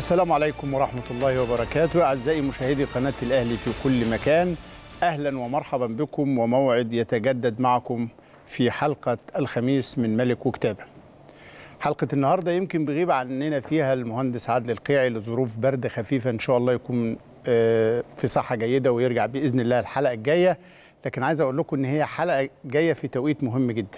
السلام عليكم ورحمة الله وبركاته أعزائي مشاهدي قناة الأهلي في كل مكان أهلا ومرحبا بكم وموعد يتجدد معكم في حلقة الخميس من ملك وكتابة حلقة النهاردة يمكن بغيب عننا فيها المهندس عادل القيعي لظروف برد خفيفة إن شاء الله يكون في صحة جيدة ويرجع بإذن الله الحلقة الجاية لكن عايز أقول لكم إن هي حلقة جاية في توقيت مهم جدا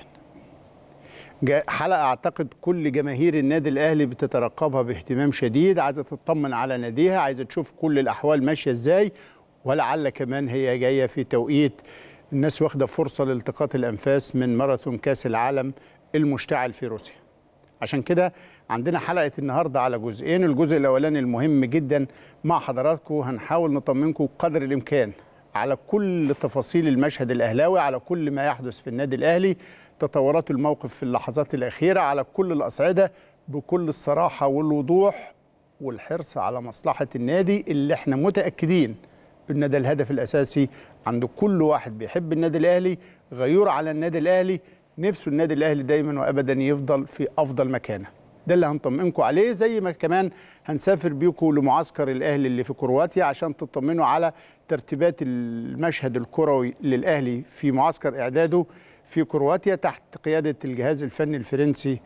حلقة أعتقد كل جماهير النادي الأهلي بتترقبها باهتمام شديد عايزة تطمن على ناديها عايزة تشوف كل الأحوال ماشية إزاي ولعل كمان هي جاية في توقيت الناس واخدة فرصة لالتقاط الأنفاس من ماراثون كأس العالم المشتعل في روسيا عشان كده عندنا حلقة النهاردة على جزئين الجزء الأولاني المهم جدا مع حضراتكم هنحاول نطمنكم قدر الإمكان على كل تفاصيل المشهد الأهلاوي على كل ما يحدث في النادي الأهلي تطورات الموقف في اللحظات الأخيرة على كل الأصعدة بكل الصراحة والوضوح والحرص على مصلحة النادي اللي احنا متأكدين ان ده الهدف الأساسي عند كل واحد بيحب النادي الأهلي غيور على النادي الأهلي نفسه النادي الأهلي دايما وأبدا يفضل في أفضل مكانه ده اللي هنطمئنكم عليه زي ما كمان هنسافر بيكم لمعسكر الأهلي اللي في كرواتيا عشان تطمنوا على ترتيبات المشهد الكروي للأهلي في معسكر إعداده في كرواتيا تحت قيادة الجهاز الفني الفرنسي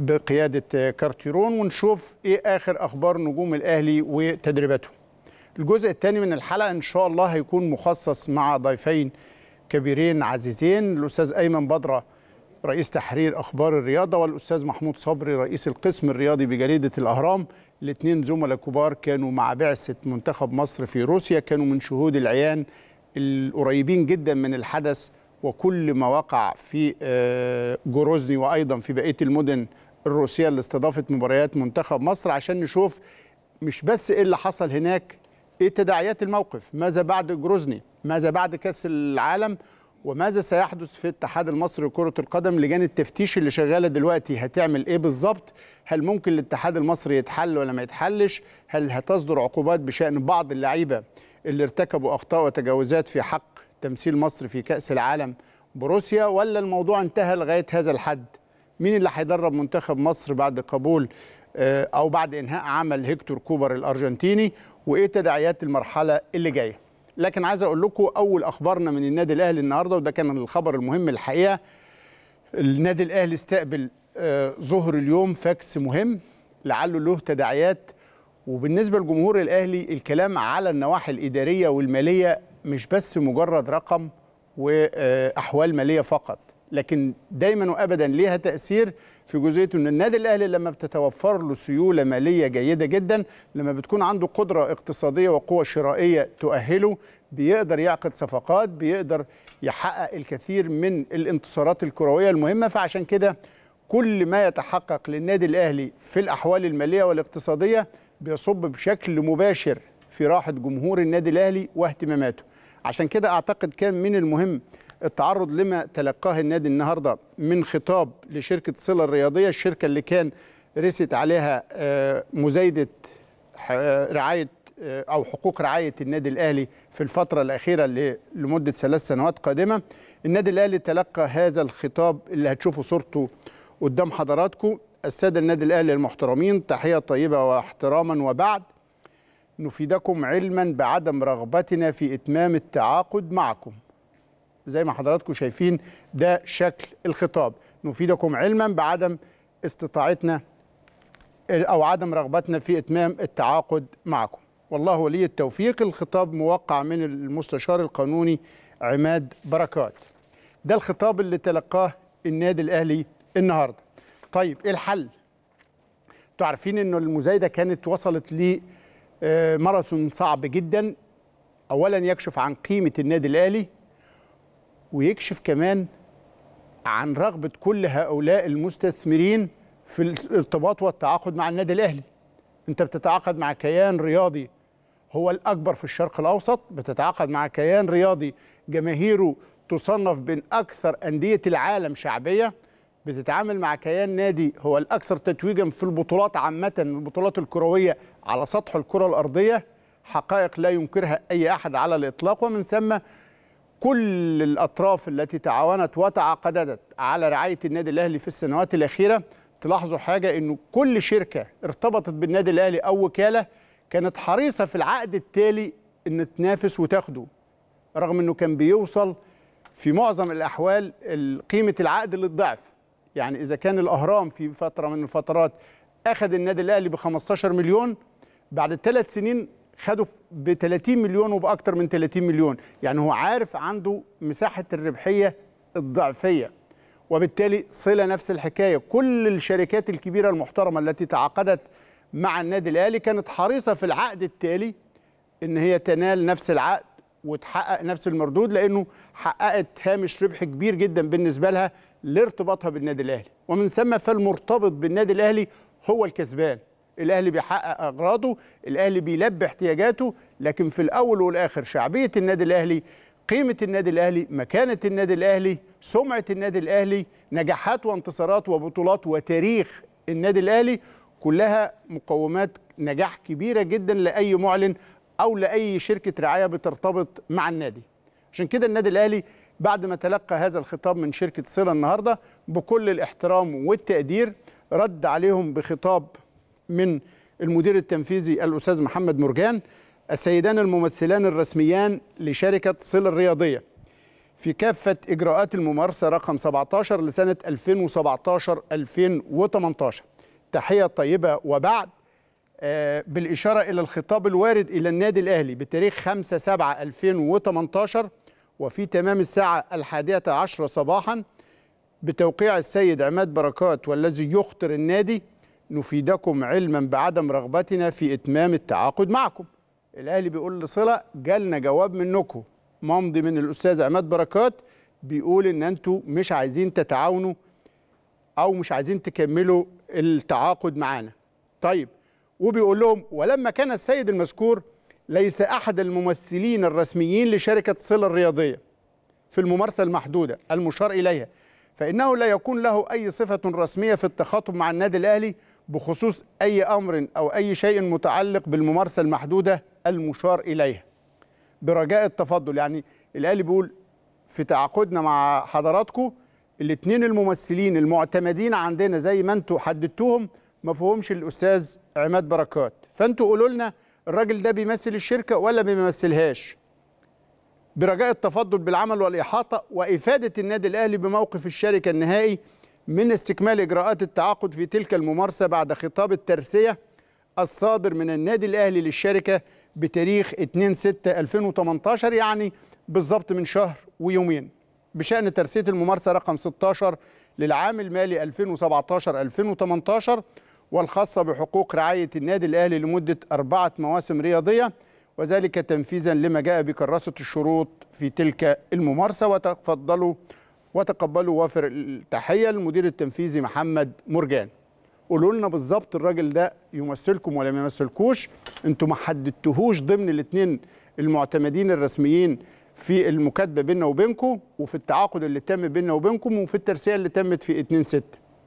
بقيادة كارتيرون ونشوف إيه آخر أخبار نجوم الأهلي وتدريباته الجزء الثاني من الحلقة إن شاء الله هيكون مخصص مع ضيفين كبيرين عزيزين الأستاذ أيمن بدرة رئيس تحرير أخبار الرياضة والأستاذ محمود صبري رئيس القسم الرياضي بجريدة الأهرام الاثنين زملاء كبار كانوا مع بعثة منتخب مصر في روسيا كانوا من شهود العيان القريبين جدا من الحدث وكل ما وقع في جوروزني وايضا في بقيه المدن الروسيه اللي استضافت مباريات منتخب مصر عشان نشوف مش بس ايه اللي حصل هناك ايه تداعيات الموقف ماذا بعد جروزني ماذا بعد كاس العالم وماذا سيحدث في الاتحاد المصري لكره القدم لجان التفتيش اللي شغاله دلوقتي هتعمل ايه بالظبط هل ممكن الاتحاد المصري يتحل ولا ما يتحلش هل هتصدر عقوبات بشان بعض اللعيبه اللي ارتكبوا اخطاء وتجاوزات في حق تمثيل مصر في كأس العالم بروسيا ولا الموضوع انتهى لغاية هذا الحد مين اللي هيدرب منتخب مصر بعد قبول أو بعد إنهاء عمل هيكتور كوبر الأرجنتيني وإيه تداعيات المرحلة اللي جاية لكن عايز أقول لكم أول أخبارنا من النادي الأهلي النهاردة وده كان الخبر المهم الحقيقة النادي الأهلي استقبل ظهر اليوم فاكس مهم لعله له تداعيات وبالنسبة لجمهور الأهلي الكلام على النواحي الإدارية والمالية مش بس مجرد رقم واحوال ماليه فقط لكن دايما وابدا ليها تاثير في جزئيه ان النادي الاهلي لما بتتوفر له سيوله ماليه جيده جدا لما بتكون عنده قدره اقتصاديه وقوه شرائيه تؤهله بيقدر يعقد صفقات بيقدر يحقق الكثير من الانتصارات الكرويه المهمه فعشان كده كل ما يتحقق للنادي الاهلي في الاحوال الماليه والاقتصاديه بيصب بشكل مباشر في راحه جمهور النادي الاهلي واهتماماته عشان كده اعتقد كان من المهم التعرض لما تلقاه النادي النهارده من خطاب لشركه صله الرياضيه الشركه اللي كان رست عليها مزايده رعايه او حقوق رعايه النادي الاهلي في الفتره الاخيره لمده ثلاث سنوات قادمه النادي الاهلي تلقى هذا الخطاب اللي هتشوفوا صورته قدام حضراتكم الساده النادي الاهلي المحترمين تحيه طيبه واحتراما وبعد نفيدكم علما بعدم رغبتنا في اتمام التعاقد معكم زي ما حضراتكم شايفين ده شكل الخطاب نفيدكم علما بعدم استطاعتنا او عدم رغبتنا في اتمام التعاقد معكم والله ولي التوفيق الخطاب موقع من المستشار القانوني عماد بركات ده الخطاب اللي تلقاه النادي الاهلي النهارده طيب ايه الحل انتوا عارفين انه المزايده كانت وصلت ل ماراثون صعب جدا اولا يكشف عن قيمه النادي الاهلي ويكشف كمان عن رغبه كل هؤلاء المستثمرين في الارتباط والتعاقد مع النادي الاهلي انت بتتعاقد مع كيان رياضي هو الاكبر في الشرق الاوسط بتتعاقد مع كيان رياضي جماهيره تصنف بين اكثر انديه العالم شعبيه بتتعامل مع كيان نادي هو الاكثر تتويجا في البطولات عامه البطولات الكرويه على سطح الكره الارضيه حقائق لا ينكرها اي احد على الاطلاق ومن ثم كل الاطراف التي تعاونت وتعاقدت على رعايه النادي الاهلي في السنوات الاخيره تلاحظوا حاجه انه كل شركه ارتبطت بالنادي الاهلي او وكاله كانت حريصه في العقد التالي ان تنافس وتاخده رغم انه كان بيوصل في معظم الاحوال قيمه العقد للضعف يعني اذا كان الاهرام في فتره من الفترات اخذ النادي الاهلي ب 15 مليون بعد ثلاث سنين خده ب 30 مليون وباكثر من 30 مليون يعني هو عارف عنده مساحه الربحيه الضعفيه وبالتالي صله نفس الحكايه كل الشركات الكبيره المحترمه التي تعاقدت مع النادي الاهلي كانت حريصه في العقد التالي ان هي تنال نفس العقد وتحقق نفس المردود لانه حققت هامش ربح كبير جدا بالنسبه لها لارتباطها بالنادي الاهلي ومن ثم فالمرتبط بالنادي الاهلي هو الكسبان الاهلي بيحقق اغراضه الاهلي بيلبي احتياجاته لكن في الاول والاخر شعبيه النادي الاهلي قيمه النادي الاهلي مكانه النادي الاهلي سمعه النادي الاهلي نجاحات وانتصارات وبطولات وتاريخ النادي الاهلي كلها مقومات نجاح كبيره جدا لاي معلن او لاي شركه رعايه بترتبط مع النادي عشان كده النادي الاهلي بعد ما تلقى هذا الخطاب من شركه صله النهارده بكل الاحترام والتقدير رد عليهم بخطاب من المدير التنفيذي الاستاذ محمد مرجان السيدان الممثلان الرسميان لشركه صله الرياضيه في كافه اجراءات الممارسه رقم 17 لسنه 2017 2018 تحيه طيبه وبعد بالإشارة إلى الخطاب الوارد إلى النادي الأهلي بتاريخ 5 7 2018 وفي تمام الساعة الحادية عشر صباحا بتوقيع السيد عماد بركات والذي يخطر النادي نفيدكم علما بعدم رغبتنا في إتمام التعاقد معكم الأهلي بيقول لصلة جالنا جواب منكم ممضي من الأستاذ عماد بركات بيقول إن أنتوا مش عايزين تتعاونوا أو مش عايزين تكملوا التعاقد معانا طيب وبيقول لهم ولما كان السيد المذكور ليس احد الممثلين الرسميين لشركه صله الرياضيه في الممارسه المحدوده المشار اليها فانه لا يكون له اي صفه رسميه في التخاطب مع النادي الاهلي بخصوص اي امر او اي شيء متعلق بالممارسه المحدوده المشار اليها برجاء التفضل يعني الاهلي بيقول في تعاقدنا مع حضراتكم الاثنين الممثلين المعتمدين عندنا زي ما انتم حددتوهم ما فيهمش الاستاذ عماد بركات فانتوا قولوا لنا الراجل ده بيمثل الشركه ولا ما بيمثلهاش برجاء التفضل بالعمل والاحاطه وافاده النادي الاهلي بموقف الشركه النهائي من استكمال اجراءات التعاقد في تلك الممارسه بعد خطاب الترسيه الصادر من النادي الاهلي للشركه بتاريخ 2 6 2018 يعني بالظبط من شهر ويومين بشان ترسيه الممارسه رقم 16 للعام المالي 2017 2018 والخاصة بحقوق رعاية النادي الأهلي لمدة أربعة مواسم رياضية وذلك تنفيذا لما جاء بكراسة الشروط في تلك الممارسة وتفضلوا وتقبلوا وافر التحية للمدير التنفيذي محمد مرجان قولوا لنا بالظبط الراجل ده يمثلكم ولا ما يمثلكوش انتوا ما حددتوهوش ضمن الاثنين المعتمدين الرسميين في المكاتبه بيننا وبينكم وفي التعاقد اللي تم بيننا وبينكم وفي الترسيه اللي تمت في 2 6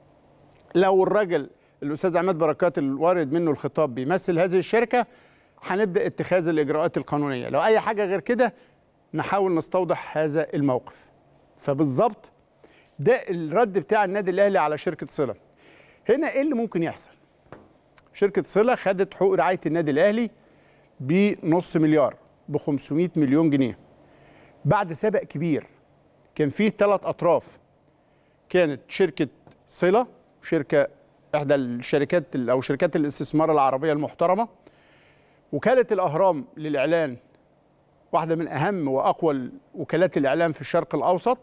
لو الراجل الاستاذ عماد بركات الوارد منه الخطاب بيمثل هذه الشركه هنبدا اتخاذ الاجراءات القانونيه لو اي حاجه غير كده نحاول نستوضح هذا الموقف فبالظبط ده الرد بتاع النادي الاهلي على شركه صله هنا ايه اللي ممكن يحصل شركه صله خدت حقوق رعايه النادي الاهلي بنص مليار ب 500 مليون جنيه بعد سبق كبير كان فيه ثلاث اطراف كانت شركه صله شركه احدى الشركات او شركات الاستثمار العربيه المحترمه وكاله الاهرام للاعلان واحده من اهم واقوى وكالات الاعلام في الشرق الاوسط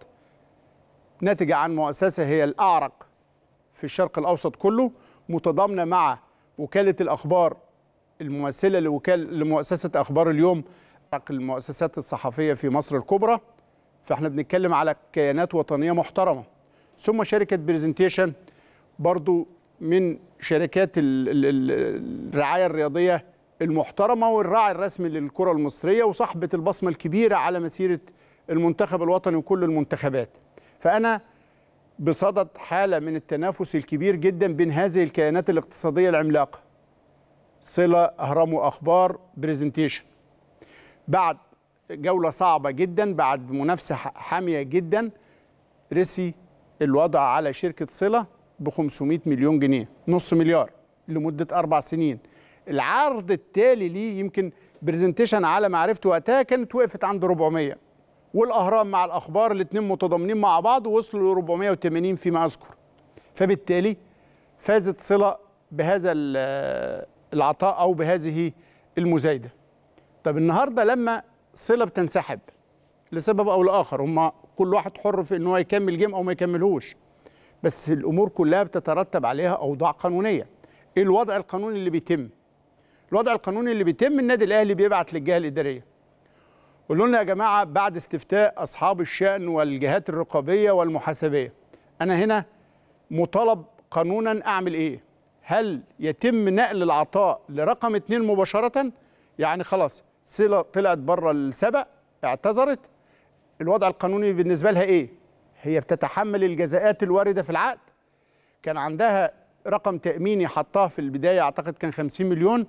ناتجه عن مؤسسه هي الاعرق في الشرق الاوسط كله متضامنه مع وكاله الاخبار الممثله لوكال لمؤسسه اخبار اليوم المؤسسات الصحفيه في مصر الكبرى فاحنا بنتكلم على كيانات وطنيه محترمه ثم شركه برزنتيشن برضو من شركات الرعايه الرياضيه المحترمه والراعي الرسمي للكره المصريه وصاحبه البصمه الكبيره على مسيره المنتخب الوطني وكل المنتخبات فانا بصدد حاله من التنافس الكبير جدا بين هذه الكيانات الاقتصاديه العملاقه صله اهرام واخبار برزنتيشن بعد جوله صعبه جدا بعد منافسه حاميه جدا رسي الوضع على شركه صله ب 500 مليون جنيه نص مليار لمده اربع سنين العرض التالي ليه يمكن برزنتيشن على معرفته وقتها كانت وقفت عند 400 والاهرام مع الاخبار الاثنين متضامنين مع بعض وصلوا ل 480 فيما اذكر فبالتالي فازت صله بهذا العطاء او بهذه المزايده طب النهارده لما صله بتنسحب لسبب او لاخر هم كل واحد حر في ان هو يكمل جيم او ما يكملهوش بس الامور كلها بتترتب عليها اوضاع قانونيه ايه الوضع القانوني اللي بيتم الوضع القانوني اللي بيتم النادي الاهلي بيبعت للجهه الاداريه قولوا لنا يا جماعه بعد استفتاء اصحاب الشان والجهات الرقابيه والمحاسبيه انا هنا مطالب قانونا اعمل ايه هل يتم نقل العطاء لرقم اتنين مباشره يعني خلاص صله طلعت بره السبق اعتذرت الوضع القانوني بالنسبه لها ايه هي بتتحمل الجزاءات الوارده في العقد كان عندها رقم تاميني حطاه في البدايه اعتقد كان 50 مليون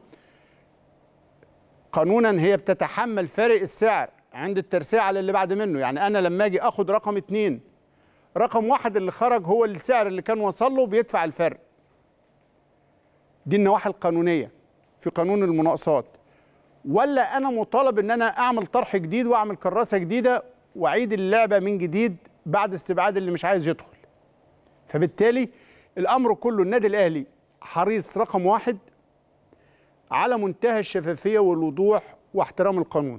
قانونا هي بتتحمل فارق السعر عند الترسيع على اللي بعد منه يعني انا لما اجي اخد رقم اتنين رقم واحد اللي خرج هو السعر اللي كان وصل له بيدفع الفرق دي النواحي القانونيه في قانون المناقصات ولا انا مطالب ان انا اعمل طرح جديد واعمل كراسه جديده واعيد اللعبه من جديد بعد استبعاد اللي مش عايز يدخل فبالتالي الامر كله النادي الاهلي حريص رقم واحد على منتهى الشفافيه والوضوح واحترام القانون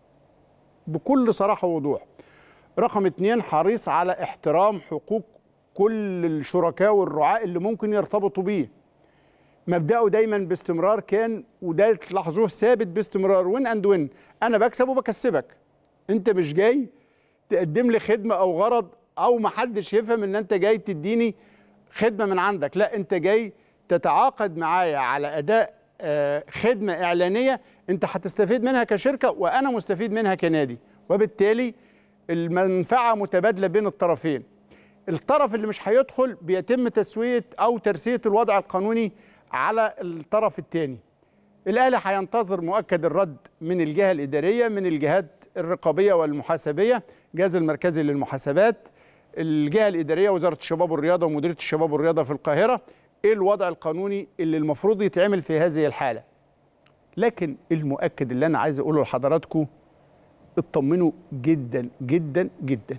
بكل صراحه ووضوح رقم اتنين حريص على احترام حقوق كل الشركاء والرعاة اللي ممكن يرتبطوا بيه مبدأه دايما باستمرار كان وده تلاحظوه ثابت باستمرار وين اند وين انا بكسب وبكسبك انت مش جاي تقدم لي خدمه او غرض او ما حدش يفهم ان انت جاي تديني خدمه من عندك لا انت جاي تتعاقد معايا على اداء خدمه اعلانيه انت هتستفيد منها كشركه وانا مستفيد منها كنادي وبالتالي المنفعه متبادله بين الطرفين الطرف اللي مش هيدخل بيتم تسويه او ترسيه الوضع القانوني على الطرف الثاني الاهلي هينتظر مؤكد الرد من الجهه الاداريه من الجهات الرقابيه والمحاسبيه الجهاز المركزي للمحاسبات الجهه الاداريه وزاره الشباب والرياضه ومديريه الشباب والرياضه في القاهره ايه الوضع القانوني اللي المفروض يتعمل في هذه الحاله لكن المؤكد اللي انا عايز اقوله لحضراتكم اطمنوا جدا جدا جدا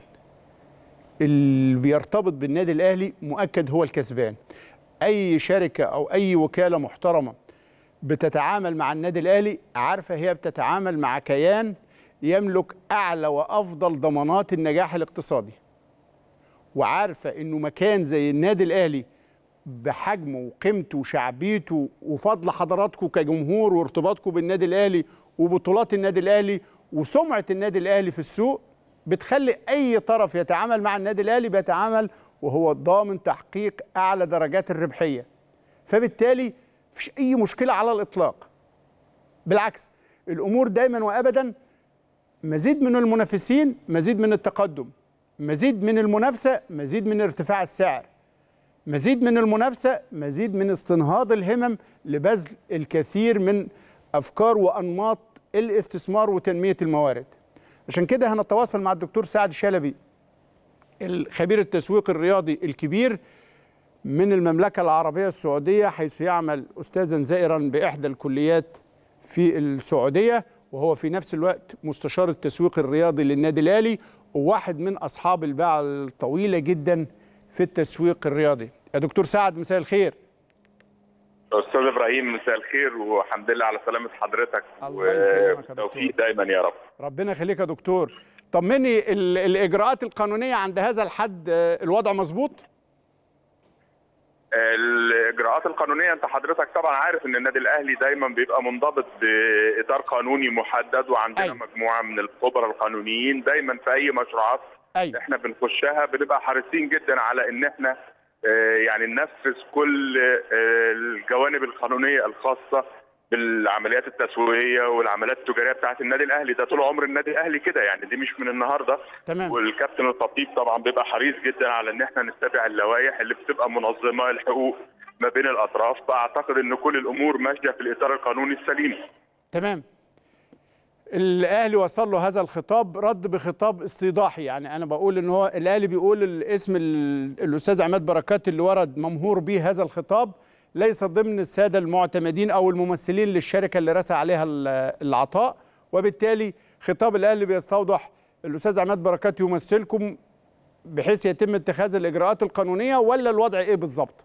اللي بيرتبط بالنادي الاهلي مؤكد هو الكسبان اي شركه او اي وكاله محترمه بتتعامل مع النادي الاهلي عارفه هي بتتعامل مع كيان يملك اعلى وافضل ضمانات النجاح الاقتصادي وعارفه انه مكان زي النادي الاهلي بحجمه وقيمته وشعبيته وفضل حضراتكم كجمهور وارتباطكم بالنادي الاهلي وبطولات النادي الاهلي وسمعه النادي الاهلي في السوق بتخلي اي طرف يتعامل مع النادي الاهلي بيتعامل وهو ضامن تحقيق اعلى درجات الربحيه فبالتالي مفيش اي مشكله على الاطلاق بالعكس الامور دايما وابدا مزيد من المنافسين مزيد من التقدم مزيد من المنافسه مزيد من ارتفاع السعر مزيد من المنافسه مزيد من استنهاض الهمم لبذل الكثير من افكار وانماط الاستثمار وتنميه الموارد عشان كده هنتواصل مع الدكتور سعد شلبي الخبير التسويق الرياضي الكبير من المملكة العربية السعودية حيث يعمل أستاذا زائرا بإحدى الكليات في السعودية وهو في نفس الوقت مستشار التسويق الرياضي للنادي الأهلي وواحد من أصحاب الباعة الطويلة جدا في التسويق الرياضي يا دكتور سعد مساء الخير استاذ ابراهيم مساء الخير والحمد لله على سلامه حضرتك الله يسلمك يا وتوفيق دكتور دايما يا رب ربنا يخليك يا دكتور طمني ال- الاجراءات القانونيه عند هذا الحد آه، الوضع مظبوط الاجراءات القانونيه انت حضرتك طبعا عارف ان النادي الاهلي دايما بيبقى منضبط باطار قانوني محدد وعندنا أيوة. مجموعه من الخبراء القانونيين دايما في اي مشروعات ايوه احنا بنخشها بنبقى حريصين جدا على ان احنا آه، يعني ننفذ كل آه، الجوانب القانونيه الخاصه بالعمليات التسويقيه والعمليات التجاريه بتاعت النادي الاهلي ده طول عمر النادي الاهلي كده يعني دي مش من النهارده تمام والكابتن الخطيب طبعا بيبقى حريص جدا على ان احنا نتبع اللوائح اللي بتبقى منظمه الحقوق ما بين الاطراف فاعتقد ان كل الامور ماشيه في الاطار القانوني السليم تمام الاهلي وصل له هذا الخطاب رد بخطاب استيضاحي يعني انا بقول ان هو الاهلي بيقول الاسم ال- الاستاذ عماد بركات اللي ورد ممهور به هذا الخطاب ليس ضمن الساده المعتمدين او الممثلين للشركه اللي رسى عليها ال- العطاء وبالتالي خطاب الاهلي بيستوضح الاستاذ عماد بركات يمثلكم بحيث يتم اتخاذ الاجراءات القانونيه ولا الوضع ايه بالظبط؟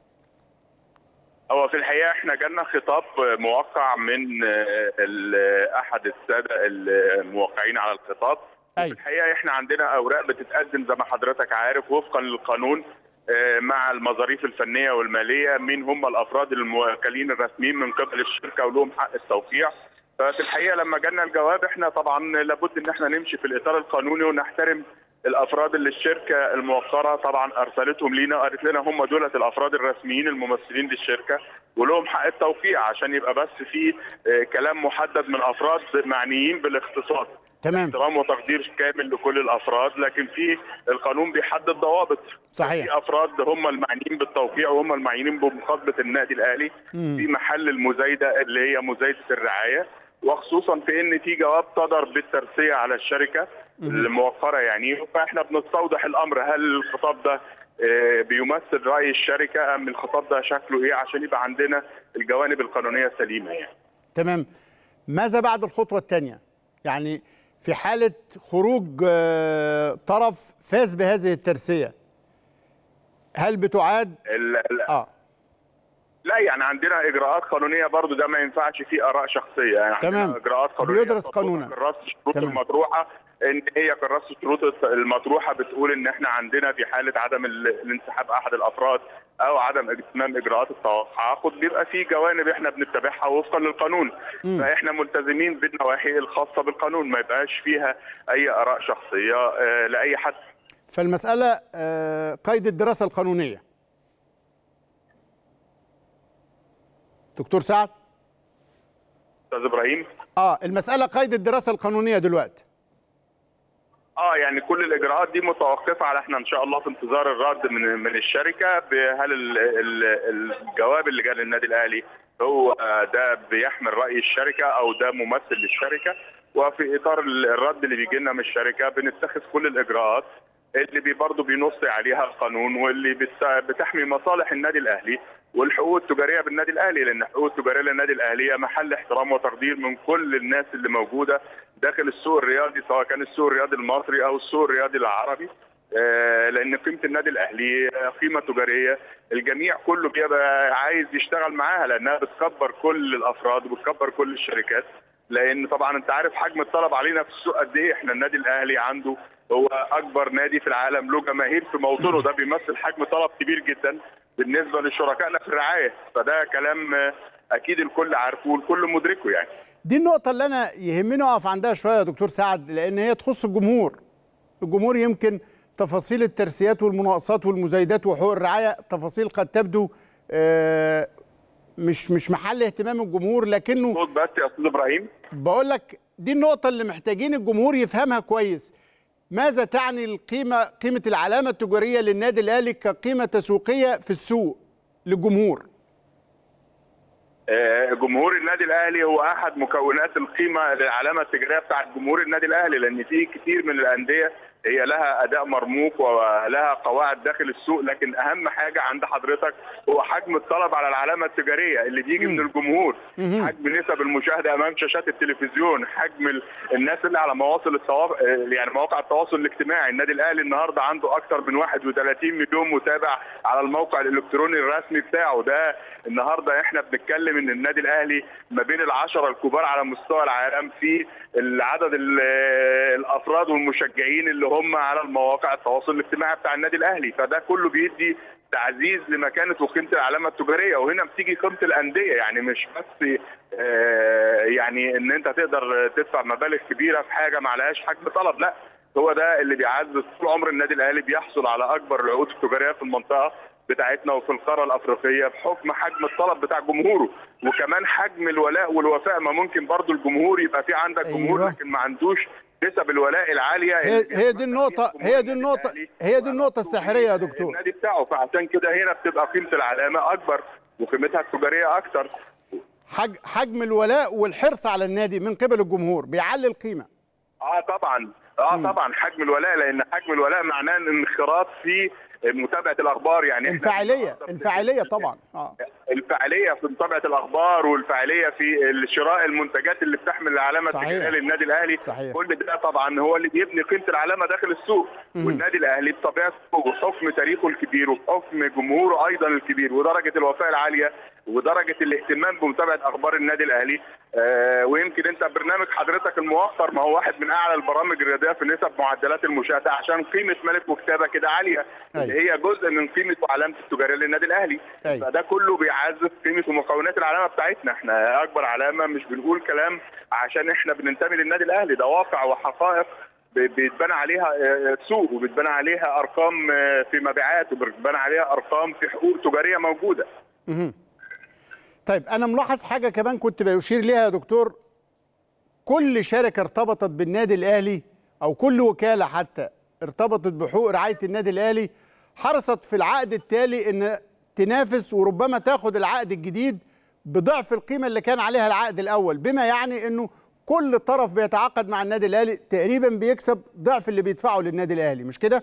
هو في الحقيقه احنا جالنا خطاب موقع من آه، ال- احد الساده الموقعين على الخطاب أيوة. في الحقيقه احنا عندنا اوراق بتتقدم زي ما حضرتك عارف وفقا للقانون آه، مع المظاريف الفنيه والماليه مين هم الافراد الموكلين الرسميين من قبل الشركه ولهم حق التوقيع ففي الحقيقه لما جالنا الجواب احنا طبعا لابد ان احنا نمشي في الاطار القانوني ونحترم الافراد اللي الشركه الموقره طبعا ارسلتهم لينا قالت لنا هم دولت الافراد الرسميين الممثلين للشركه ولهم حق التوقيع عشان يبقى بس في آه، كلام محدد من افراد معنيين بالاختصاص تمام احترام وتقدير كامل لكل الافراد لكن في القانون بيحدد ضوابط صحيح. في افراد هم المعنيين بالتوقيع وهم المعنيين بمخاطبه النادي الاهلي في محل المزايده اللي هي مزايده الرعايه وخصوصا في ان في جواب صدر بالترسيه على الشركه الموقره يعني فاحنا بنستوضح الامر هل الخطاب ده آه، بيمثل راي الشركه ام الخطاب ده شكله ايه عشان يبقى عندنا الجوانب القانونيه سليمه يعني تمام ماذا بعد الخطوة الثانية؟ يعني في حالة خروج آه، طرف فاز بهذه الترسية هل بتعاد ال- ال- اه لا يعني عندنا اجراءات قانونيه برضو ده ما ينفعش فيه اراء شخصيه يعني تمام. عندنا اجراءات قانونيه بيدرس تطبق قانونا. كراسه الشروط تمام. المطروحه ان هي كراسه الشروط المطروحه بتقول ان احنا عندنا في حاله عدم ال- الانسحاب احد الافراد او عدم اتمام اجراءات التعاقد بيبقى في جوانب احنا بنتبعها وفقا للقانون فاحنا ملتزمين بالنواحي الخاصه بالقانون ما يبقاش فيها اي اراء شخصيه آه، لاي حد فالمسألة آه، قيد الدراسة القانونية دكتور سعد استاذ ابراهيم اه المسألة قيد الدراسة القانونية دلوقتي اه يعني كل الاجراءات دي متوقفه على احنا ان شاء الله في انتظار الرد من من الشركه بهل ال- ال- الجواب اللي جاء للنادي الاهلي هو آه، ده بيحمل راي الشركه او ده ممثل للشركه وفي اطار ال- الرد اللي بيجي لنا من الشركه بنتخذ كل الاجراءات اللي بي برضه بينص عليها القانون واللي بت- بتحمي مصالح النادي الاهلي والحقوق التجاريه بالنادي الاهلي لان الحقوق التجاريه للنادي الاهلي هي محل احترام وتقدير من كل الناس اللي موجوده داخل السوق الرياضي سواء كان السوق الرياضي المصري او السوق الرياضي العربي آه، لان قيمه النادي الاهلي آه، قيمه تجاريه الجميع كله بيبقى عايز يشتغل معاها لانها بتكبر كل الافراد وبتكبر كل الشركات لان طبعا انت عارف حجم الطلب علينا في السوق قد ايه احنا النادي الاهلي عنده هو اكبر نادي في العالم له جماهير في موطنه ده بيمثل حجم طلب كبير جدا بالنسبه لشركائنا في الرعايه فده كلام آه، اكيد الكل عارفه والكل مدركه يعني دي النقطة اللي أنا يهمني أقف عندها شوية يا دكتور سعد لأن هي تخص الجمهور الجمهور يمكن تفاصيل الترسيات والمناقصات والمزايدات وحقوق الرعاية تفاصيل قد تبدو آه، مش مش محل اهتمام الجمهور لكنه صوت بس يا استاذ ابراهيم بقول لك دي النقطة اللي محتاجين الجمهور يفهمها كويس ماذا تعني القيمة قيمة العلامة التجارية للنادي الأهلي كقيمة تسويقية في السوق للجمهور آه، جمهور النادي الاهلي هو احد مكونات القيمه للعلامه التجاريه بتاعت جمهور النادي الاهلي لان في كتير من الانديه هي لها اداء مرموق ولها قواعد داخل السوق لكن اهم حاجه عند حضرتك هو حجم الطلب على العلامه التجاريه اللي بيجي من الجمهور حجم نسب المشاهده امام شاشات التلفزيون حجم ال- الناس اللي على مواصل التواصل يعني مواقع التواصل الاجتماعي النادي الاهلي النهارده عنده اكثر من 31 مليون متابع على الموقع الالكتروني الرسمي بتاعه ده النهارده احنا بنتكلم ان النادي الاهلي ما بين العشره الكبار على مستوى العالم في العدد ال- الافراد والمشجعين اللي هم على المواقع التواصل الاجتماعي بتاع النادي الاهلي فده كله بيدي تعزيز لمكانه وقيمه العلامه التجاريه وهنا بتيجي قيمه الانديه يعني مش بس آه، يعني ان انت تقدر تدفع مبالغ كبيره في حاجه ما عليهاش حجم طلب لا هو ده اللي بيعزز طول عمر النادي الاهلي بيحصل على اكبر العقود التجاريه في المنطقه بتاعتنا وفي القاره الافريقيه بحكم حجم الطلب بتاع جمهوره وكمان حجم الولاء والوفاء ما ممكن برضو الجمهور يبقى في عندك جمهور أيوة. لكن ما عندوش نسب الولاء العاليه هي, اللي هي دي النقطة هي دي النقطة هي دي النقطة الساحرية يا دكتور النادي بتاعه فعشان كده هنا بتبقى قيمه العلامه اكبر وقيمتها التجاريه اكتر حج حجم الولاء والحرص على النادي من قبل الجمهور بيعلي القيمه اه طبعا اه مم. طبعا حجم الولاء لان حجم الولاء معناه انخراط في متابعه الاخبار يعني إحنا انفعاليه النهاردة انفعاليه طبعا اه الفعاليه في متابعه الاخبار والفعاليه في شراء المنتجات اللي بتحمل العلامه صحيح. التجاريه للنادي الاهلي صحيح. كل ده طبعا هو اللي بيبني قيمه العلامه داخل السوق مم. والنادي الاهلي بطبيعته وبحكم تاريخه الكبير وبحكم جمهوره ايضا الكبير ودرجه الوفاء العاليه ودرجه الاهتمام بمتابعه اخبار النادي الاهلي آه ويمكن انت برنامج حضرتك الموفر ما هو واحد من اعلى البرامج الرياضيه في نسب معدلات المشاهده عشان قيمه ملك وكتابه كده عاليه اللي أيوة. هي جزء من قيمه وعلامه التجاريه للنادي الاهلي أيوة. فده كله بيعزز قيمه ومكونات العلامه بتاعتنا احنا اكبر علامه مش بنقول كلام عشان احنا بننتمي للنادي الاهلي ده واقع وحقائق ب- بيتبنى عليها آه، سوق وبيتبنى عليها ارقام آه، في مبيعات وبيتبنى عليها ارقام في حقوق تجاريه موجوده مهم. طيب انا ملاحظ حاجه كمان كنت بشير ليها يا دكتور كل شركه ارتبطت بالنادي الاهلي او كل وكاله حتى ارتبطت بحقوق رعايه النادي الاهلي حرصت في العقد التالي ان تنافس وربما تاخد العقد الجديد بضعف القيمه اللي كان عليها العقد الاول بما يعني انه كل طرف بيتعاقد مع النادي الاهلي تقريبا بيكسب ضعف اللي بيدفعه للنادي الاهلي مش كده؟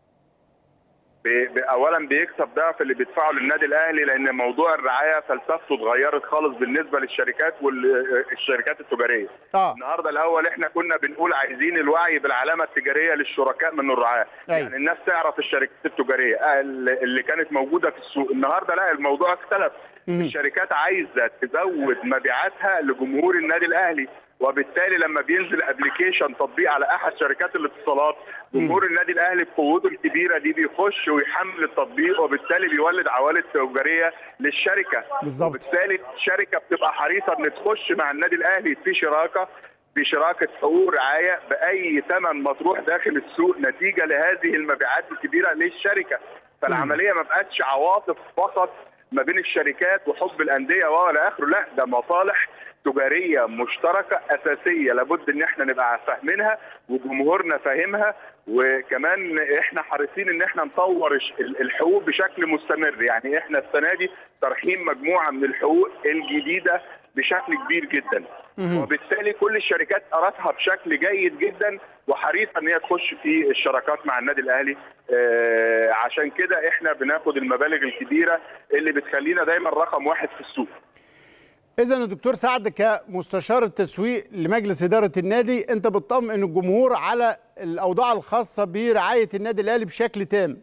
بي- بي- اولا بيكسب ضعف اللي بيدفعه للنادي الاهلي لان موضوع الرعايه فلسفته اتغيرت خالص بالنسبه للشركات والشركات التجاريه. اه النهارده الاول احنا كنا بنقول عايزين الوعي بالعلامه التجاريه للشركاء من الرعاه أيوة. يعني الناس تعرف الشركات التجاريه آه، اللي اللي كانت موجوده في السوق النهارده لا الموضوع اختلف مم. الشركات عايزه تزود مبيعاتها لجمهور النادي الاهلي وبالتالي لما بينزل ابلكيشن تطبيق على احد شركات الاتصالات جمهور النادي الاهلي بقوته الكبيره دي بيخش ويحمل التطبيق وبالتالي بيولد عوائد تجاريه للشركه بالظبط. وبالتالي الشركه بتبقى حريصه ان تخش مع النادي الاهلي في شراكه في شراكه حقوق رعايه باي ثمن مطروح داخل السوق نتيجه لهذه المبيعات الكبيره للشركه فالعمليه ما بقتش عواطف فقط ما بين الشركات وحب الانديه ولا اخره لا ده مصالح تجاريه مشتركه اساسيه لابد ان احنا نبقى فاهمينها وجمهورنا فاهمها وكمان احنا حريصين ان احنا نطور الش- الحقوق بشكل مستمر يعني احنا السنه دي طرحين مجموعه من الحقوق الجديده بشكل كبير جدا مهم. وبالتالي كل الشركات قراتها بشكل جيد جدا وحريصه ان هي تخش في الشراكات مع النادي الاهلي آه عشان كده احنا بناخد المبالغ الكبيره اللي بتخلينا دايما رقم واحد في السوق اذا يا دكتور سعد كمستشار التسويق لمجلس اداره النادي انت بتطمئن الجمهور على الاوضاع الخاصه برعايه النادي الاهلي بشكل تام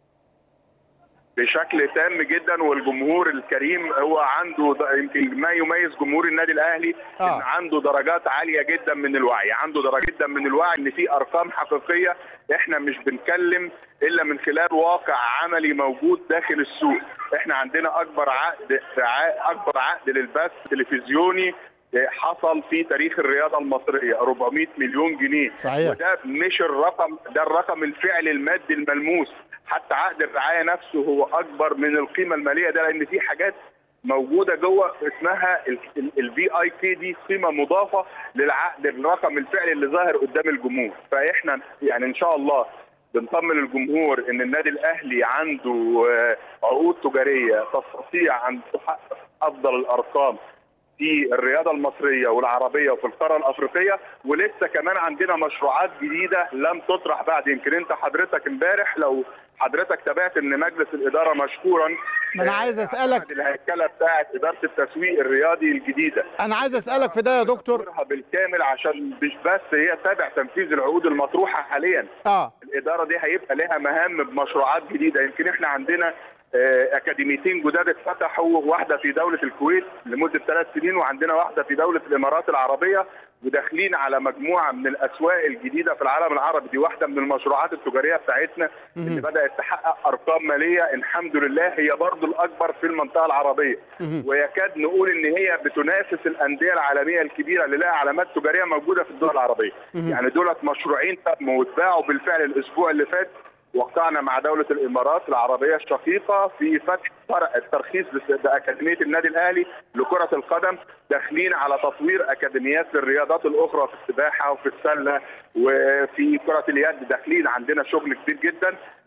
بشكل تام جدا والجمهور الكريم هو عنده د- يمكن ما يميز جمهور النادي الاهلي آه. ان عنده درجات عاليه جدا من الوعي عنده درجه جدا من الوعي ان في ارقام حقيقيه احنا مش بنتكلم الا من خلال واقع عملي موجود داخل السوق احنا عندنا اكبر عقد ع- اكبر عقد للبث تلفزيوني حصل في تاريخ الرياضه المصريه 400 مليون جنيه صحيح. وده مش الرقم ده الرقم الفعلي المادي الملموس حتى عقد الرعايه نفسه هو اكبر من القيمه الماليه ده لان في حاجات موجوده جوه اسمها الفي اي كي دي قيمه مضافه للعقد الرقم الفعلي اللي ظاهر قدام الجمهور فاحنا يعني ان شاء الله بنطمن الجمهور ان النادي الاهلي عنده آه، عقود تجاريه تستطيع ان تحقق افضل الارقام في الرياضه المصريه والعربيه وفي القاره الافريقيه ولسه كمان عندنا مشروعات جديده لم تطرح بعد يمكن انت حضرتك امبارح لو حضرتك تابعت ان مجلس الاداره مشكورا ما أنا عايز آه، أسألك. اعتمد الهيكله بتاعه اداره التسويق الرياضي الجديده انا عايز اسالك في ده يا دكتور تطورها بالكامل عشان مش بس هي تابع تنفيذ العقود المطروحه حاليا اه الاداره دي هيبقى لها مهام بمشروعات جديده يمكن احنا عندنا آه، اكاديميتين جداد اتفتحوا واحده في دوله الكويت لمده ثلاث سنين وعندنا واحده في دوله الامارات العربيه وداخلين على مجموعه من الاسواق الجديده في العالم العربي دي واحده من المشروعات التجاريه بتاعتنا اللي بدات تحقق ارقام ماليه الحمد لله هي برضو الاكبر في المنطقه العربيه ويكاد نقول ان هي بتنافس الانديه العالميه الكبيره اللي لها علامات تجاريه موجوده في الدول العربيه يعني دولت مشروعين تموا واتباعوا بالفعل الاسبوع اللي فات وقعنا مع دولة الإمارات العربية الشقيقة في فتح فرع الترخيص بس- بأكاديمية النادي الأهلي لكرة القدم داخلين على تطوير أكاديميات للرياضات الأخرى في السباحة وفي السلة وفي كرة اليد داخلين عندنا شغل كبير جدا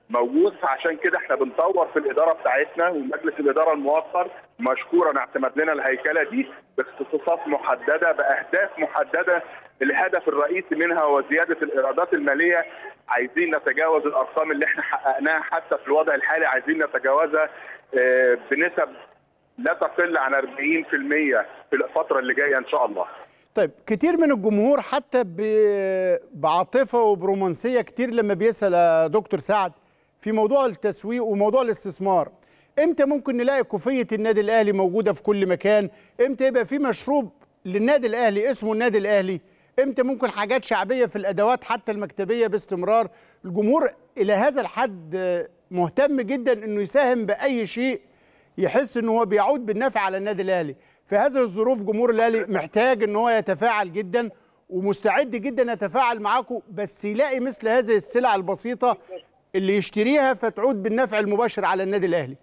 موجود فعشان كده احنا بنطور في الاداره بتاعتنا ومجلس الاداره الموقر مشكورا اعتمد لنا الهيكله دي باختصاصات محدده باهداف محدده الهدف الرئيسي منها هو زياده الايرادات الماليه عايزين نتجاوز الارقام اللي احنا حققناها حتى في الوضع الحالي عايزين نتجاوزها آه، بنسب لا تقل عن 40% في الفتره اللي جايه ان شاء الله. طيب كتير من الجمهور حتى ب- بعاطفه وبرومانسيه كتير لما بيسال يا دكتور سعد في موضوع التسويق وموضوع الاستثمار امتى ممكن نلاقي كوفيه النادي الاهلي موجوده في كل مكان امتى يبقى في مشروب للنادي الاهلي اسمه النادي الاهلي امتى ممكن حاجات شعبيه في الادوات حتى المكتبيه باستمرار الجمهور الى هذا الحد آه، مهتم جدا انه يساهم باي شيء يحس ان هو بيعود بالنفع على النادي الاهلي في هذه الظروف جمهور الاهلي محتاج ان هو يتفاعل جدا ومستعد جدا يتفاعل معاكم بس يلاقي مثل هذه السلع البسيطه اللي يشتريها فتعود بالنفع المباشر على النادي الاهلي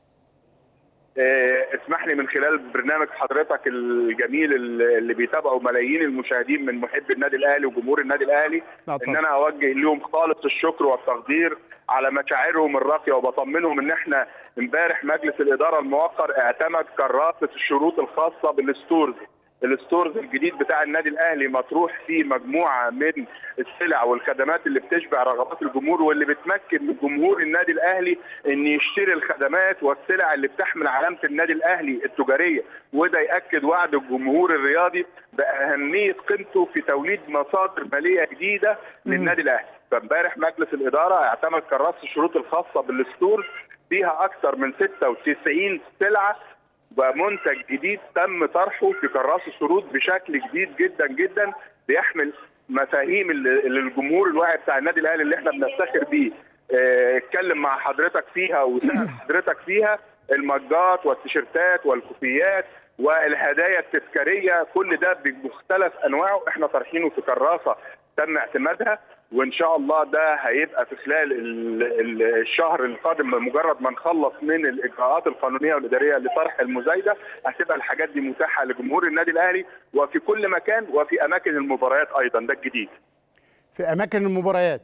آه، اسمح لي من خلال برنامج حضرتك الجميل اللي اللي بيتابعه ملايين المشاهدين من محبي النادي الاهلي وجمهور النادي الاهلي نعم، طبعا. ان انا اوجه لهم خالص الشكر والتقدير على مشاعرهم الراقيه وبطمنهم ان احنا امبارح مجلس الاداره الموقر اعتمد كراسه الشروط الخاصه بالستورز الستورز الجديد بتاع النادي الاهلي مطروح فيه مجموعه من السلع والخدمات اللي بتشبع رغبات الجمهور واللي بتمكن من جمهور النادي الاهلي ان يشتري الخدمات والسلع اللي بتحمل علامه النادي الاهلي التجاريه وده ياكد وعد الجمهور الرياضي باهميه قيمته في توليد مصادر ماليه جديده للنادي الاهلي فامبارح مجلس الاداره اعتمد كراسه الشروط الخاصه بالستورز فيها اكثر من 96 سلعه ومنتج جديد تم طرحه في كراس الشروط بشكل جديد جدا جدا بيحمل مفاهيم اللي اللي الجمهور الواعي بتاع النادي الاهلي اللي احنا بنفتخر بيه اه، اتكلم مع حضرتك فيها وسال حضرتك فيها المجات والتيشيرتات والكوفيات والهدايا التذكاريه كل ده بمختلف انواعه احنا طارحينه في كراسه تم اعتمادها وان شاء الله ده هيبقى في خلال ال- ال- الشهر القادم مجرد ما نخلص من الاجراءات القانونيه والاداريه لطرح المزايده هتبقى الحاجات دي متاحه لجمهور النادي الاهلي وفي كل مكان وفي اماكن المباريات ايضا ده الجديد في اماكن المباريات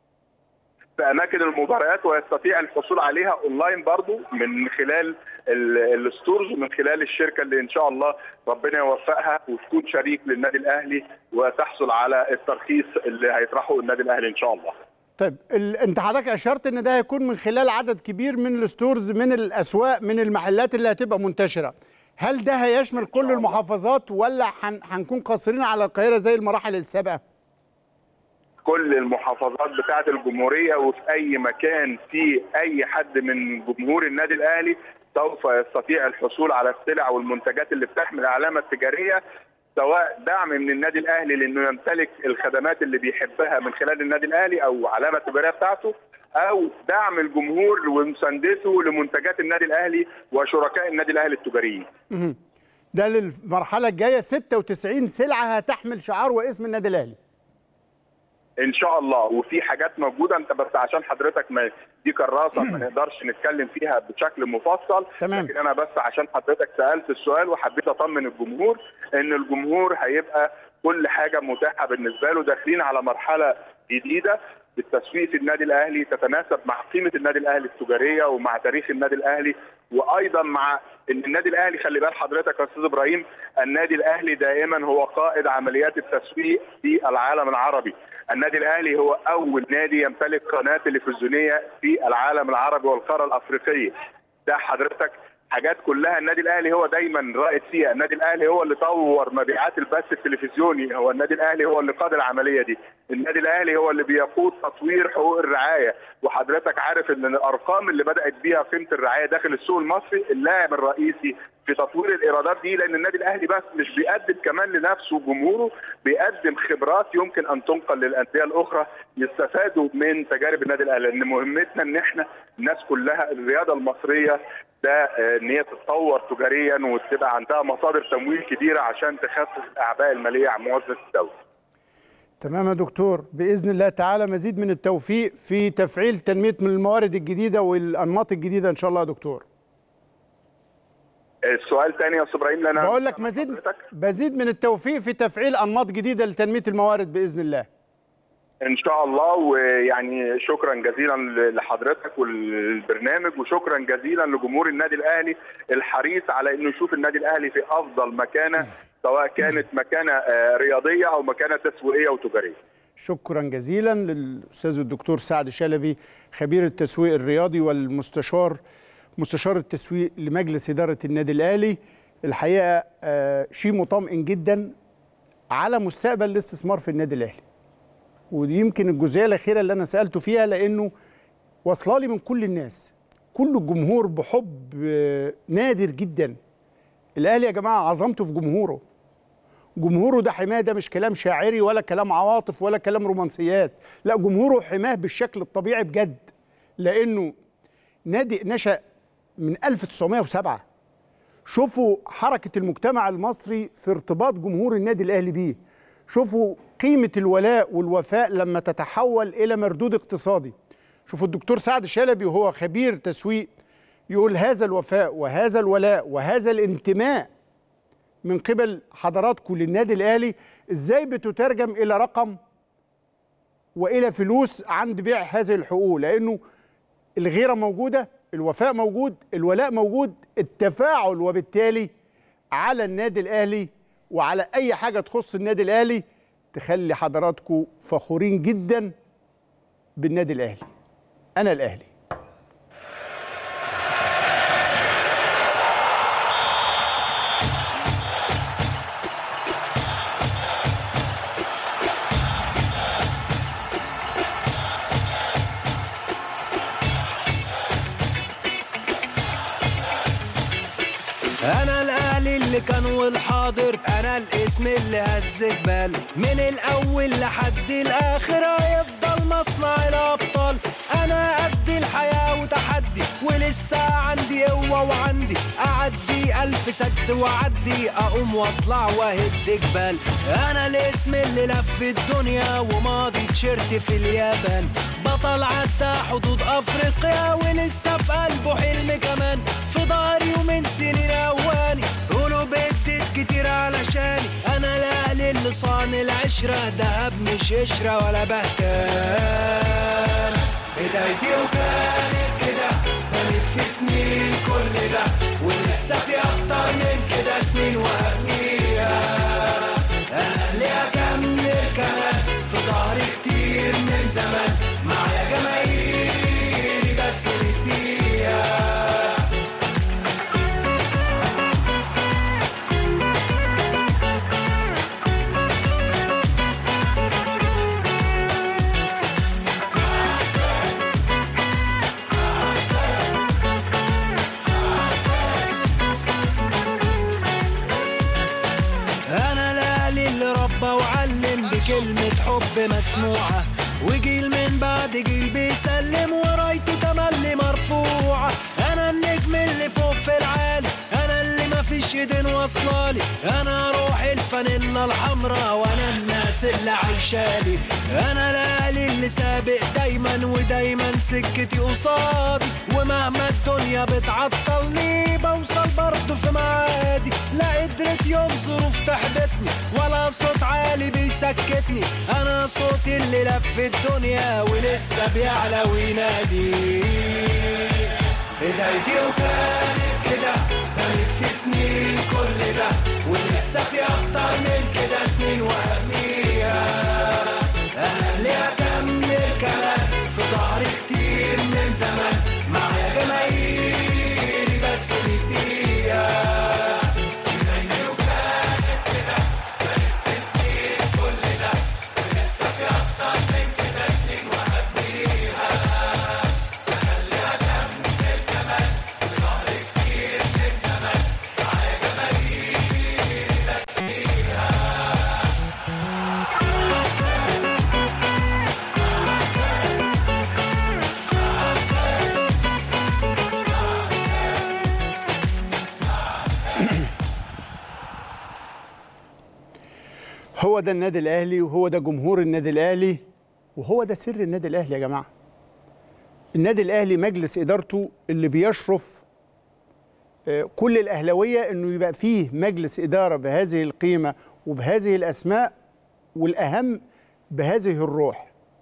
في اماكن المباريات ويستطيع الحصول عليها اونلاين برضو من خلال ال- الستورز ومن خلال الشركه اللي ان شاء الله ربنا يوفقها وتكون شريك للنادي الاهلي وتحصل على الترخيص اللي هيطرحه النادي الاهلي ان شاء الله. طيب ال... انت حضرتك اشرت ان ده هيكون من خلال عدد كبير من الستورز من الاسواق من المحلات اللي هتبقى منتشره هل ده هيشمل كل المحافظات ولا هن... هنكون قاصرين على القاهره زي المراحل السابقه كل المحافظات بتاعه الجمهوريه وفي اي مكان في اي حد من جمهور النادي الاهلي سوف يستطيع الحصول على السلع والمنتجات اللي بتحمل العلامه التجاريه سواء دعم من النادي الاهلي لانه يمتلك الخدمات اللي بيحبها من خلال النادي الاهلي او علامه التجاريه بتاعته او دعم الجمهور ومساندته لمنتجات النادي الاهلي وشركاء النادي الاهلي التجاريين. مهم. ده للمرحله الجايه 96 سلعه هتحمل شعار واسم النادي الاهلي ان شاء الله وفي حاجات موجوده انت بس عشان حضرتك ما دي كراسه ما نقدرش نتكلم فيها بشكل مفصل تمام. لكن انا بس عشان حضرتك سالت السؤال وحبيت اطمن الجمهور ان الجمهور هيبقى كل حاجه متاحه بالنسبه له داخلين على مرحله جديده بالتسويق في النادي الاهلي تتناسب مع قيمه النادي الاهلي التجاريه ومع تاريخ النادي الاهلي وايضا مع ان النادي الاهلي خلي بال حضرتك يا استاذ ابراهيم النادي الاهلي دائما هو قائد عمليات التسويق في العالم العربي النادي الاهلي هو اول نادي يمتلك قناه تلفزيونيه في العالم العربي والقاره الافريقيه ده حضرتك حاجات كلها النادي الاهلي هو دايما رائد فيها النادي الاهلي هو اللي طور مبيعات البث التلفزيوني هو النادي الاهلي هو اللي قاد العمليه دي النادي الاهلي هو اللي بيقود تطوير حقوق الرعايه وحضرتك عارف ان الارقام اللي بدات بيها قيمه الرعايه داخل السوق المصري اللاعب الرئيسي في تطوير الايرادات دي لان النادي الاهلي بس مش بيقدم كمان لنفسه وجمهوره بيقدم خبرات يمكن ان تنقل للانديه الاخرى يستفادوا من تجارب النادي الاهلي لان مهمتنا ان احنا الناس كلها الرياضه المصريه ده آه، ان هي تتطور تجاريا وتبقى عندها مصادر تمويل كبيره عشان تخفف الاعباء الماليه عن موازنه الدوله. تمام يا دكتور باذن الله تعالى مزيد من التوفيق في تفعيل تنميه من الموارد الجديده والانماط الجديده ان شاء الله يا دكتور السؤال تاني يا استاذ ابراهيم لأن بقول لك مزيد حضرتك مزيد من التوفيق في تفعيل انماط جديده لتنميه الموارد باذن الله ان شاء الله ويعني شكرا جزيلا لحضرتك والبرنامج وشكرا جزيلا لجمهور النادي الاهلي الحريص على انه يشوف النادي الاهلي في افضل مكانه سواء كانت مكانه آه، رياضيه او مكانه تسويقيه وتجاريه شكرا جزيلا للاستاذ الدكتور سعد شلبي خبير التسويق الرياضي والمستشار مستشار التسويق لمجلس اداره النادي الاهلي الحقيقه آه، شيء مطمئن جدا على مستقبل الاستثمار في النادي الاهلي ودي يمكن الجزئيه الاخيره اللي انا سالته فيها لانه واصله لي من كل الناس كل الجمهور بحب آه، نادر جدا الاهلي يا جماعه عظمته في جمهوره جمهوره ده حماه ده مش كلام شاعري ولا كلام عواطف ولا كلام رومانسيات لا جمهوره حماه بالشكل الطبيعي بجد لانه نادي نشأ من 1907 شوفوا حركة المجتمع المصري في ارتباط جمهور النادي الأهلي بيه شوفوا قيمة الولاء والوفاء لما تتحول إلى مردود اقتصادي شوفوا الدكتور سعد شلبي وهو خبير تسويق يقول هذا الوفاء وهذا الولاء وهذا الانتماء من قبل حضراتكم للنادي الأهلي إزاي بتترجم إلى رقم وإلى فلوس عند بيع هذه الحقوق لأنه الغيرة موجودة الوفاء موجود الولاء موجود التفاعل وبالتالي على النادي الأهلي وعلى أي حاجة تخص النادي الأهلي تخلي حضراتكم فخورين جدا بالنادي الأهلي أنا الأهلي انا الاهلي اللي كان والحاضر انا الاسم اللي هز جبال من الاول لحد الاخر هيفضل مصنع الابطال انا قد الحياه وتحدي ولسه عندي قوه وعندي اعدي الف سد واعدي اقوم واطلع واهد جبال انا الاسم اللي لف الدنيا وماضي تيشيرت في اليابان بطل عدى حدود افريقيا ولسه في قلبه حلم كمان في ظهري ومن سنين اواني قولوا بدت كتير علشاني انا الاهلي اللي صان العشره دهب مش قشره ولا بهتان بدايتي وكانت كده بنت في سنين كل ده ولسه في اكتر من كده سنين واغنياء اهلي اكمل كمان في ظهري كتير من زمان معايا جماهيري بتسند بيها انا الاهلي اللي ربى وعلم بكلمة حب مسموعة وجيل من بعد جيل بيسلم ورايته تملي مرفوعة انا النجم اللي فوق في العالي انا اللي مفيش ايدين واصلالي انا روح الفانيلا الحمراء وانا الناس اللي عايشالي انا الاهلي اللي سابق دايما ودايما سكتي قصادي ومهما الدنيا بتعطلني بوصل برضه في معادي لا قدرت يوم ظروف تحبطني ولا صوت عالي بيسكتني انا صوتي اللي لف الدنيا ولسه بيعلى وينادي بدايتي وكانت كده بنت في سنين كل ده ولسه في اكتر من كده سنين واغنياء اهلي اكمل كمان في ظهري كتير من زمان معايا جماهيري بتسند بيها بدايتي وكانت كده بنت في سنين كل ده ولسه في اكتر من كده سنين واغنياء اهلي اكمل كمان في ظهري كتير من زمان معايا جماهيري هو ده النادي الاهلي وهو ده جمهور النادي الاهلي وهو ده سر النادي الاهلي يا جماعه النادي الاهلي مجلس ادارته اللي بيشرف آه، كل الاهلاويه انه يبقى فيه مجلس اداره بهذه القيمه وبهذه الاسماء والاهم بهذه الروح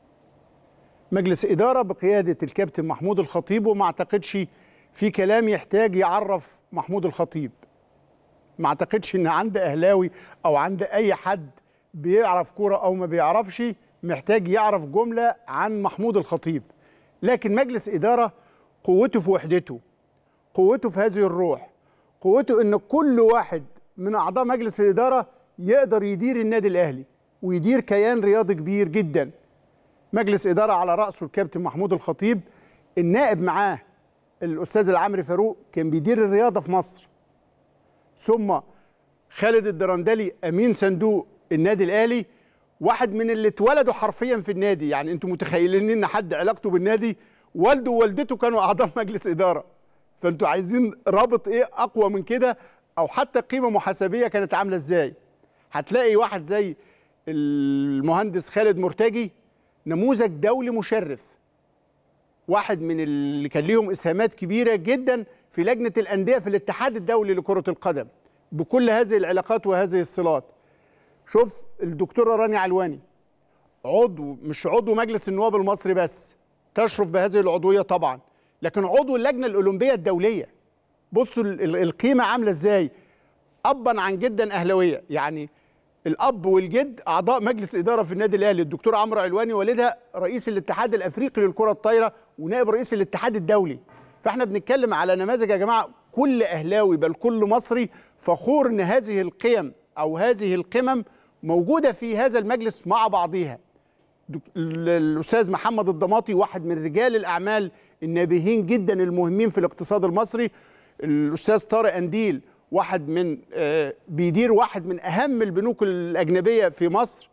مجلس اداره بقياده الكابتن محمود الخطيب وما اعتقدش في كلام يحتاج يعرف محمود الخطيب ما اعتقدش ان عند اهلاوي او عند اي حد بيعرف كوره او ما بيعرفش محتاج يعرف جمله عن محمود الخطيب لكن مجلس اداره قوته في وحدته قوته في هذه الروح قوته ان كل واحد من اعضاء مجلس الاداره يقدر يدير النادي الاهلي ويدير كيان رياضي كبير جدا مجلس اداره على راسه الكابتن محمود الخطيب النائب معاه الاستاذ العمري فاروق كان بيدير الرياضه في مصر ثم خالد الدرندلي امين صندوق النادي الاهلي واحد من اللي اتولدوا حرفيا في النادي يعني انتم متخيلين ان حد علاقته بالنادي والده ووالدته كانوا اعضاء مجلس اداره فانتوا عايزين رابط ايه اقوى من كده او حتى قيمه محاسبيه كانت عامله ازاي هتلاقي واحد زي المهندس خالد مرتجي نموذج دولي مشرف واحد من اللي كان ليهم اسهامات كبيره جدا في لجنه الانديه في الاتحاد الدولي لكره القدم بكل هذه العلاقات وهذه الصلات شوف الدكتوره رانيا علواني عضو مش عضو مجلس النواب المصري بس تشرف بهذه العضويه طبعا لكن عضو اللجنه الاولمبيه الدوليه بصوا ال- ال- القيمه عامله ازاي ابا عن جدا اهلاويه يعني الاب والجد اعضاء مجلس اداره في النادي الاهلي الدكتور عمرو علواني والدها رئيس الاتحاد الافريقي للكره الطايره ونائب رئيس الاتحاد الدولي فاحنا بنتكلم على نماذج يا جماعه كل اهلاوي بل كل مصري فخور ان هذه القيم او هذه القمم موجوده في هذا المجلس مع بعضها دك- ال- الاستاذ محمد الضماطي واحد من رجال الاعمال النابهين جدا المهمين في الاقتصاد المصري الاستاذ طارق انديل واحد من آه، بيدير واحد من اهم البنوك الاجنبيه في مصر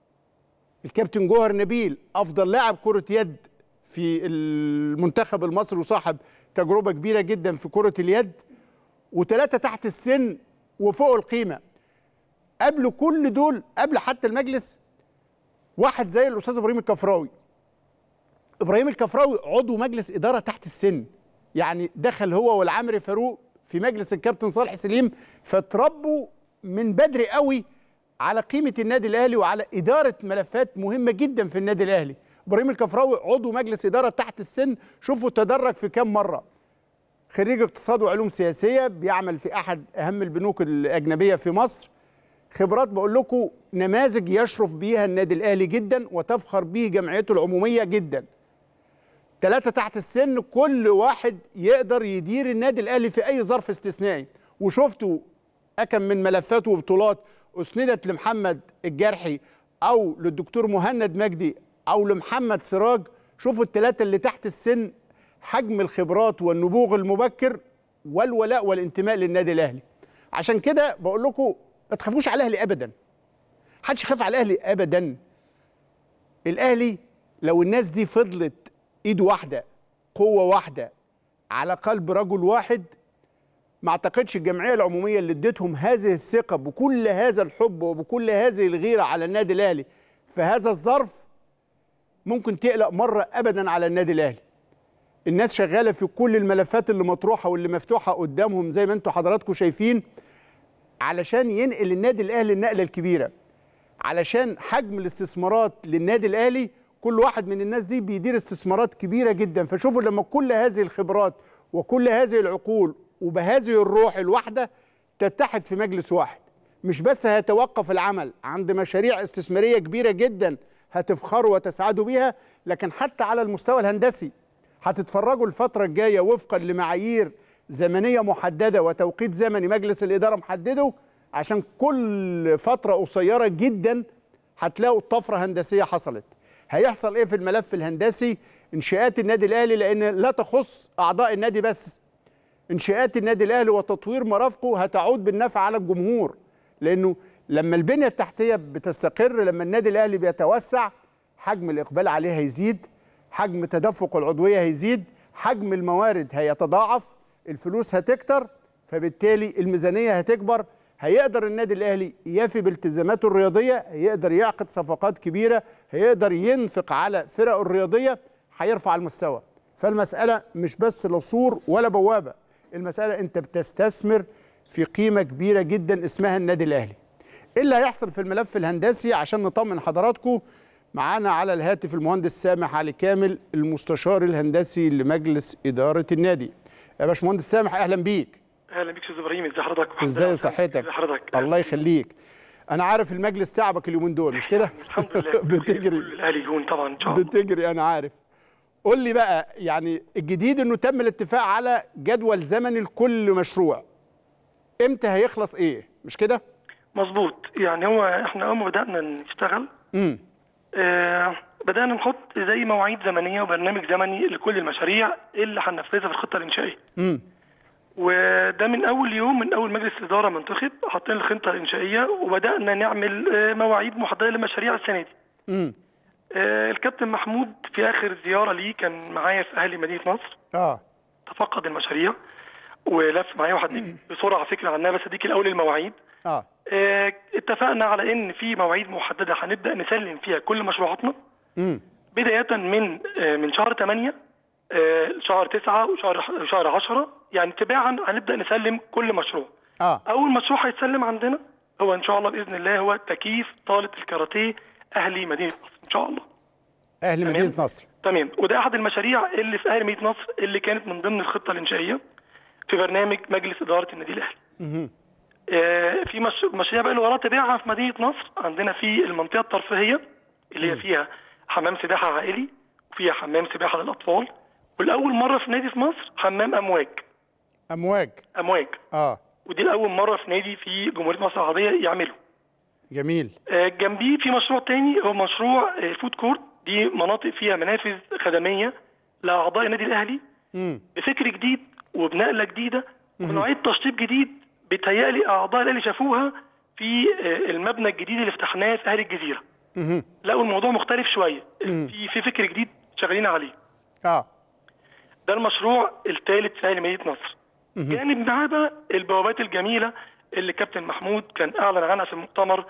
الكابتن جوهر نبيل افضل لاعب كره يد في المنتخب المصري وصاحب تجربه كبيره جدا في كره اليد وثلاثه تحت السن وفوق القيمه قبل كل دول قبل حتى المجلس واحد زي الاستاذ ابراهيم الكفراوي ابراهيم الكفراوي عضو مجلس اداره تحت السن يعني دخل هو والعمري فاروق في مجلس الكابتن صالح سليم فتربوا من بدري قوي على قيمه النادي الاهلي وعلى اداره ملفات مهمه جدا في النادي الاهلي ابراهيم الكفراوي عضو مجلس اداره تحت السن شوفوا تدرج في كام مره خريج اقتصاد وعلوم سياسيه بيعمل في احد اهم البنوك الاجنبيه في مصر خبرات بقول لكم نماذج يشرف بيها النادي الاهلي جدا وتفخر به جمعيته العموميه جدا ثلاثة تحت السن كل واحد يقدر يدير النادي الاهلي في اي ظرف استثنائي وشفتوا اكم من ملفات وبطولات اسندت لمحمد الجرحي او للدكتور مهند مجدي او لمحمد سراج شوفوا الثلاثه اللي تحت السن حجم الخبرات والنبوغ المبكر والولاء والانتماء للنادي الاهلي عشان كده بقول لكم ما تخافوش على الاهلي ابدا محدش يخاف على الاهلي ابدا الاهلي لو الناس دي فضلت ايد واحده قوه واحده على قلب رجل واحد ما اعتقدش الجمعيه العموميه اللي اديتهم هذه الثقه بكل هذا الحب وبكل هذه الغيره على النادي الاهلي في هذا الظرف ممكن تقلق مره ابدا على النادي الاهلي الناس شغاله في كل الملفات اللي مطروحه واللي مفتوحه قدامهم زي ما انتم حضراتكم شايفين علشان ينقل النادي الاهلي النقله الكبيره علشان حجم الاستثمارات للنادي الاهلي كل واحد من الناس دي بيدير استثمارات كبيره جدا فشوفوا لما كل هذه الخبرات وكل هذه العقول وبهذه الروح الواحده تتحد في مجلس واحد مش بس هيتوقف العمل عند مشاريع استثماريه كبيره جدا هتفخروا وتسعدوا بيها لكن حتى على المستوى الهندسي هتتفرجوا الفتره الجايه وفقا لمعايير زمنيه محدده وتوقيت زمني مجلس الاداره محدده عشان كل فتره قصيره جدا هتلاقوا طفره هندسيه حصلت هيحصل ايه في الملف الهندسي انشاءات النادي الاهلي لان لا تخص اعضاء النادي بس انشاءات النادي الاهلي وتطوير مرافقه هتعود بالنفع على الجمهور لانه لما البنيه التحتيه بتستقر لما النادي الاهلي بيتوسع حجم الاقبال عليه هيزيد حجم تدفق العضويه هيزيد حجم الموارد هيتضاعف الفلوس هتكتر فبالتالي الميزانيه هتكبر هيقدر النادي الاهلي يفي بالتزاماته الرياضيه هيقدر يعقد صفقات كبيره هيقدر ينفق على فرقه الرياضيه هيرفع المستوى فالمساله مش بس لا سور ولا بوابه المساله انت بتستثمر في قيمه كبيره جدا اسمها النادي الاهلي ايه اللي هيحصل في الملف الهندسي عشان نطمن حضراتكم معانا على الهاتف المهندس سامح علي كامل المستشار الهندسي لمجلس اداره النادي يا باشمهندس سامح اهلا بيك اهلا بيك استاذ ابراهيم ازي حضرتك ازاي صحتك ازي حضرتك الله يخليك انا عارف المجلس تعبك اليومين دول مش كده الحمد لله بتجري كل الاهلي يهون طبعا ان شاء الله بتجري انا عارف قول لي بقى يعني الجديد انه تم الاتفاق على جدول زمني لكل مشروع امتى هيخلص ايه مش كده مظبوط يعني هو احنا اول ما بدانا نشتغل امم آه بدانا نحط زي مواعيد زمنيه وبرنامج زمني لكل المشاريع اللي هننفذها في الخطه الانشائيه امم وده من اول يوم من اول مجلس الاداره ما انتخب حطينا الخطه الانشائيه وبدانا نعمل آه، مواعيد محدده لمشاريع السنه دي امم آه، الكابتن محمود في اخر زياره ليه كان معايا في اهلي مدينه نصر اه تفقد المشاريع ولف معايا وهديك بسرعه فكره عنها بس اديك الاول المواعيد اه آه، اتفقنا على ان في مواعيد محدده هنبدا نسلم فيها كل مشروعاتنا امم بدايه من آه، من شهر 8 آه، شهر 9 وشهر شهر 10 يعني تباعا هنبدا نسلم كل مشروع اه اول مشروع هيتسلم عندنا هو ان شاء الله باذن الله هو تكييف طاله الكاراتيه اهلي مدينه نصر ان شاء الله اهل تمام. مدينه نصر تمام وده احد المشاريع اللي في اهلي مدينه نصر اللي كانت من ضمن الخطه الانشائيه في برنامج مجلس اداره النادي الاهلي مهم. آه، في مش- مشاريع بقى اللي وراها تبعها في مدينه نصر عندنا في المنطقه الترفيهيه اللي هي فيها حمام سباحه عائلي وفيها حمام سباحه للاطفال والاول مره في نادي في مصر حمام امواج امواج امواج اه ودي الاول مره في نادي في جمهوريه مصر العربيه يعمله جميل آه، جنبيه في مشروع تاني هو مشروع آه، فود كورت دي مناطق فيها منافذ خدميه لاعضاء النادي الاهلي امم بفكر جديد وبنقله جديده وبنوعيه تشطيب جديد بيتهيألي اعضاء الاهلي شافوها في آه، المبنى الجديد اللي فتحناه في اهل الجزيره مهم. لقوا الموضوع مختلف شويه مم. في في فكر جديد شغالين عليه اه ده المشروع الثالث في اهل مدينه نصر جانب معاه بقى البوابات الجميله اللي كابتن محمود كان اعلن عنها في المؤتمر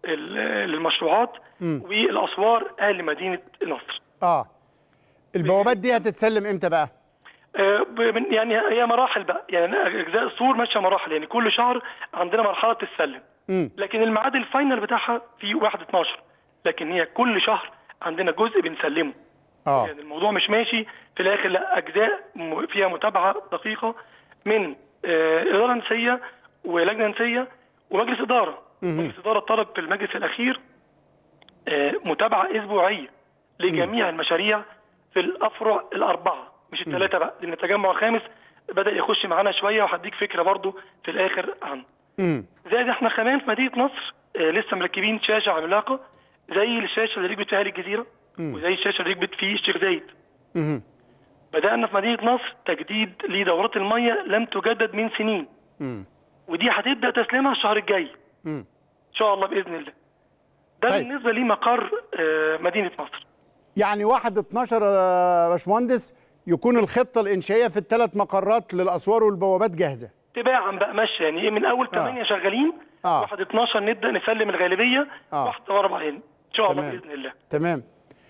ال- للمشروعات مم. والاسوار اهل مدينه نصر اه البوابات دي هتتسلم امتى بقى آه، ب- من- يعني هي مراحل بقى يعني اجزاء السور ماشيه مراحل يعني كل شهر عندنا مرحله تتسلم امم لكن الميعاد الفاينل بتاعها في 1 12 لكن هي كل شهر عندنا جزء بنسلمه اه يعني الموضوع مش ماشي في الاخر لا اجزاء م- فيها متابعه دقيقه من آه، اداره نسيه ولجنه نسيه ومجلس اداره مجلس اداره طلب في المجلس الاخير آه، متابعه اسبوعيه لجميع المشاريع في الافرع الاربعه مش الثلاثه بقى لان التجمع الخامس بدا يخش معانا شويه وهديك فكره برضو في الاخر عنه امم زائد احنا كمان في مدينه نصر آه، لسه مركبين شاشه عملاقه زي الشاشه اللي ركبت في اهل الجزيره وزي الشاشه اللي ركبت في الشيخ زايد امم بدأنا في مدينة نصر تجديد لدورات المية لم تجدد من سنين امم ودي هتبدأ تسليمها الشهر الجاي امم إن شاء الله بإذن الله ده طيب. بالنسبة لمقر آه، مدينة نصر يعني 1 12 يا باشمهندس يكون الخطه الانشائيه في الثلاث مقرات للاسوار والبوابات جاهزه تباعا بقى ماشية يعني إيه من أول 8 شغالين آه. واحد 12 نبدأ نسلم الغالبية آه. واحد أربعة هنا إن شاء الله تمام. بإذن الله تمام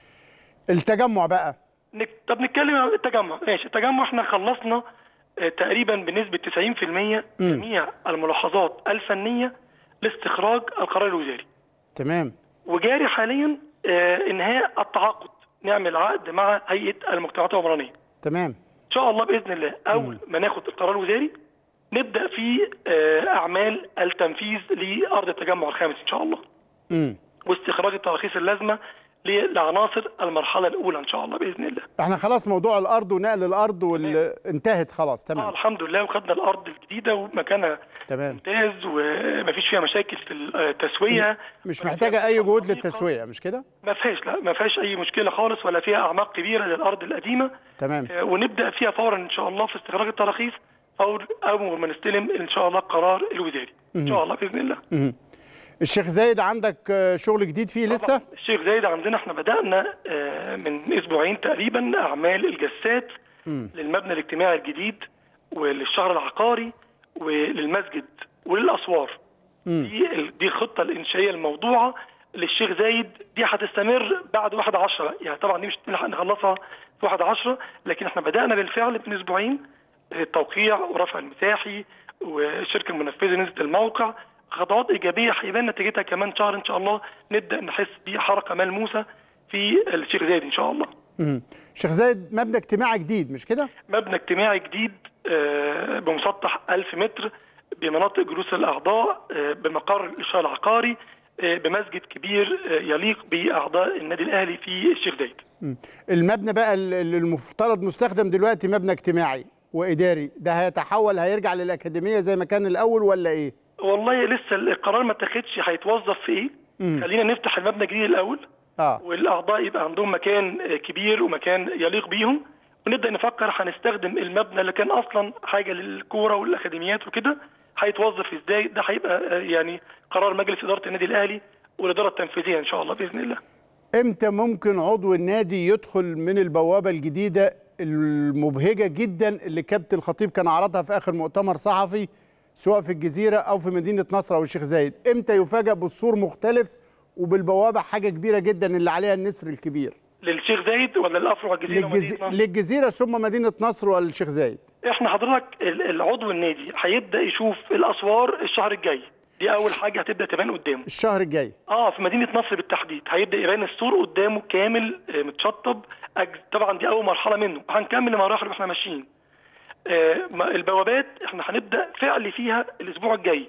التجمع بقى نك... طب نتكلم عن التجمع ماشي التجمع احنا خلصنا آه، تقريبا بنسبة 90% جميع الملاحظات الفنية لاستخراج القرار الوزاري تمام وجاري حاليا آه، انهاء التعاقد نعمل عقد مع هيئه المجتمعات العمرانيه تمام ان شاء الله باذن الله اول ما ناخد القرار الوزاري نبدا في آه، اعمال التنفيذ لارض التجمع الخامس ان شاء الله امم واستخراج التراخيص اللازمه ل- لعناصر المرحله الاولى ان شاء الله باذن الله احنا خلاص موضوع الارض ونقل الارض وال... انتهت خلاص اه تمام الحمد لله وخدنا الارض الجديده ومكانها تمام ممتاز ومفيش فيها مشاكل في التسويه مش ولا محتاجه فيها اي جهود دقيقة. للتسويه مش كده ما فيهاش لا ما فيهاش اي مشكله خالص ولا فيها اعماق كبيره للارض القديمه تمام آه، ونبدا فيها فورا ان شاء الله في استخراج التراخيص فور اول ما نستلم ان شاء الله القرار الوزاري ان شاء الله باذن الله مم. الشيخ زايد عندك آه، شغل جديد فيه لسه طبعاً الشيخ زايد عندنا احنا بدانا آه، من اسبوعين تقريبا اعمال الجسات للمبنى الاجتماعي الجديد وللشهر العقاري وللمسجد وللاسوار دي ال- دي الخطه الانشائيه الموضوعه للشيخ زايد دي هتستمر بعد 1 10 يعني طبعا دي مش نلحق نخلصها في 1 10 لكن احنا بدانا بالفعل من اسبوعين التوقيع ورفع المساحي والشركه المنفذه نزلت الموقع خطوات ايجابيه هيبان نتيجتها كمان شهر ان شاء الله نبدا نحس بحركه ملموسه في الشيخ زايد ان شاء الله مم. شيخ زايد مبنى اجتماعي جديد مش كده؟ مبنى اجتماعي جديد آه، بمسطح 1000 متر بمناطق جلوس الاعضاء آه، بمقر الاشاره العقاري آه، بمسجد كبير آه، يليق باعضاء النادي الاهلي في الشيخ زايد مم. المبنى بقى اللي المفترض مستخدم دلوقتي مبنى اجتماعي واداري ده هيتحول هيرجع للاكاديميه زي ما كان الاول ولا ايه؟ والله لسه القرار ما اتاخدش هيتوظف في ايه خلينا نفتح المبنى الجديد الاول اه والاعضاء يبقى عندهم مكان آه، كبير ومكان يليق بيهم ونبدا نفكر هنستخدم المبنى اللي كان اصلا حاجه للكوره والاكاديميات وكده هيتوظف ازاي ده هيبقى آه، يعني قرار مجلس اداره النادي الاهلي والاداره التنفيذيه ان شاء الله باذن الله امتى ممكن عضو النادي يدخل من البوابه الجديده المبهجه جدا اللي كابتن الخطيب كان عرضها في اخر مؤتمر صحفي سواء في الجزيره او في مدينه نصر او الشيخ زايد امتى يفاجئ بالسور مختلف وبالبوابه حاجه كبيره جدا اللي عليها النسر الكبير للشيخ زايد ولا الافرع الجزيره للجز... ومدينة نصر؟ للجزيره ثم مدينه نصر والشيخ زايد احنا حضرتك ال- العضو النادي هيبدا يشوف الاسوار الشهر الجاي دي اول حاجه هتبدا تبان قدامه الشهر الجاي اه في مدينه نصر بالتحديد هيبدا يبان السور قدامه كامل آه، متشطب أج... طبعا دي اول مرحله منه هنكمل المراحل واحنا ماشيين آه ما- البوابات احنا هنبدا فعل فيها الاسبوع الجاي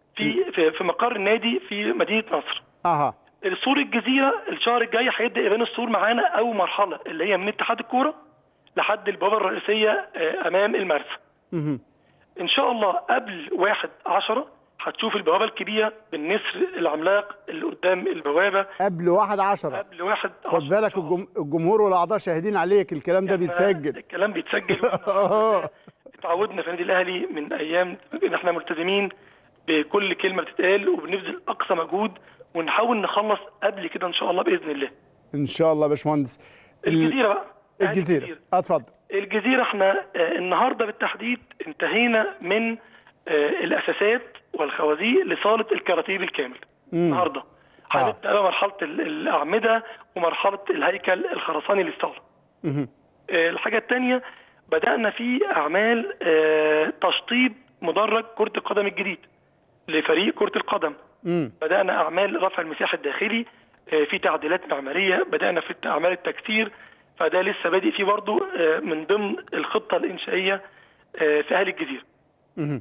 في في, في مقر النادي في مدينه نصر اها السور الجزيره الشهر الجاي هيبدا يبان السور معانا اول مرحله اللي هي من اتحاد الكوره لحد البوابه الرئيسيه آه، امام المرسى مهم. ان شاء الله قبل واحد عشرة هتشوف البوابه الكبيره بالنسر العملاق اللي قدام البوابه قبل واحد عشرة قبل واحد خد عشرة. بالك الجم... الجمهور والاعضاء شاهدين عليك الكلام ده إحنا بيتسجل الكلام بيتسجل آه. اتعودنا في النادي الاهلي من ايام ان احنا ملتزمين بكل كلمه بتتقال وبنبذل اقصى مجهود ونحاول نخلص قبل كده ان شاء الله باذن الله ان شاء الله يا باشمهندس ال- الجزيره بقى أهل الجزيره اتفضل الجزيرة احنا آه، النهاردة بالتحديد انتهينا من آه، الأساسات والخوازيق لصالة الكراتيه بالكامل النهاردة هنبدأ بقى مرحلة ال- الأعمدة ومرحلة الهيكل الخرساني للصالة مهم. آه، الحاجة الثانية بدأنا في أعمال آه، تشطيب مدرج كرة القدم الجديد لفريق كرة القدم مم. بدأنا أعمال رفع المساحة الداخلي آه، في تعديلات معمارية بدأنا في أعمال التكسير فده لسه بادئ فيه برضه آه، من ضمن الخطة الإنشائية آه، في أهل الجزيرة مهم.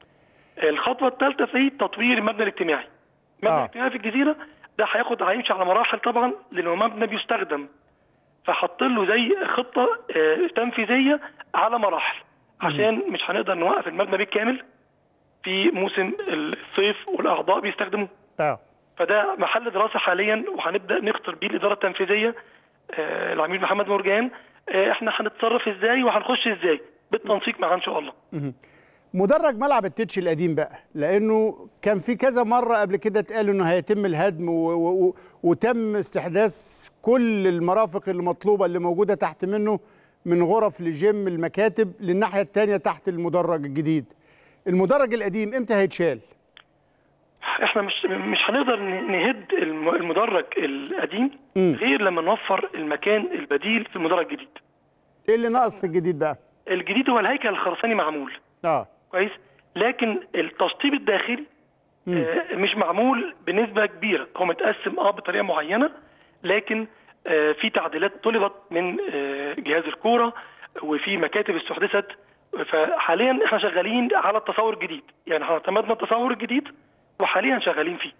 الخطوة الثالثة في تطوير المبنى الاجتماعي المبنى آه. الاجتماعي في الجزيرة ده هياخد هيمشي على مراحل طبعا لأنه مبنى بيستخدم فحط له زي خطة آه، تنفيذية على مراحل عشان مش هنقدر نوقف المبنى بالكامل في موسم الصيف والأعضاء بيستخدموه اه فده محل دراسه حاليا وهنبدا نختار بيه الاداره التنفيذيه آه، العميد محمد مرجان آه، احنا هنتصرف ازاي وهنخش ازاي بالتنسيق معاه ان شاء الله مدرج ملعب التتش القديم بقى لانه كان في كذا مره قبل كده اتقال انه هيتم الهدم و... و... و... وتم استحداث كل المرافق المطلوبه اللي موجوده تحت منه من غرف لجيم المكاتب للناحيه الثانيه تحت المدرج الجديد المدرج القديم امتى هيتشال احنا مش مش هنقدر ن- نهد الم- المدرج القديم مم. غير لما نوفر المكان البديل في المدرج الجديد ايه اللي ناقص في الجديد بقى الجديد هو الهيكل الخرساني معمول اه كويس لكن التشطيب الداخلي آه، مش معمول بنسبه كبيره هو متقسم اه بطريقه معينه لكن آه، في تعديلات طلبت من آه، جهاز الكوره وفي مكاتب استحدثت فحاليا احنا شغالين على التصور الجديد يعني احنا اعتمدنا التصور الجديد وحاليا شغالين فيه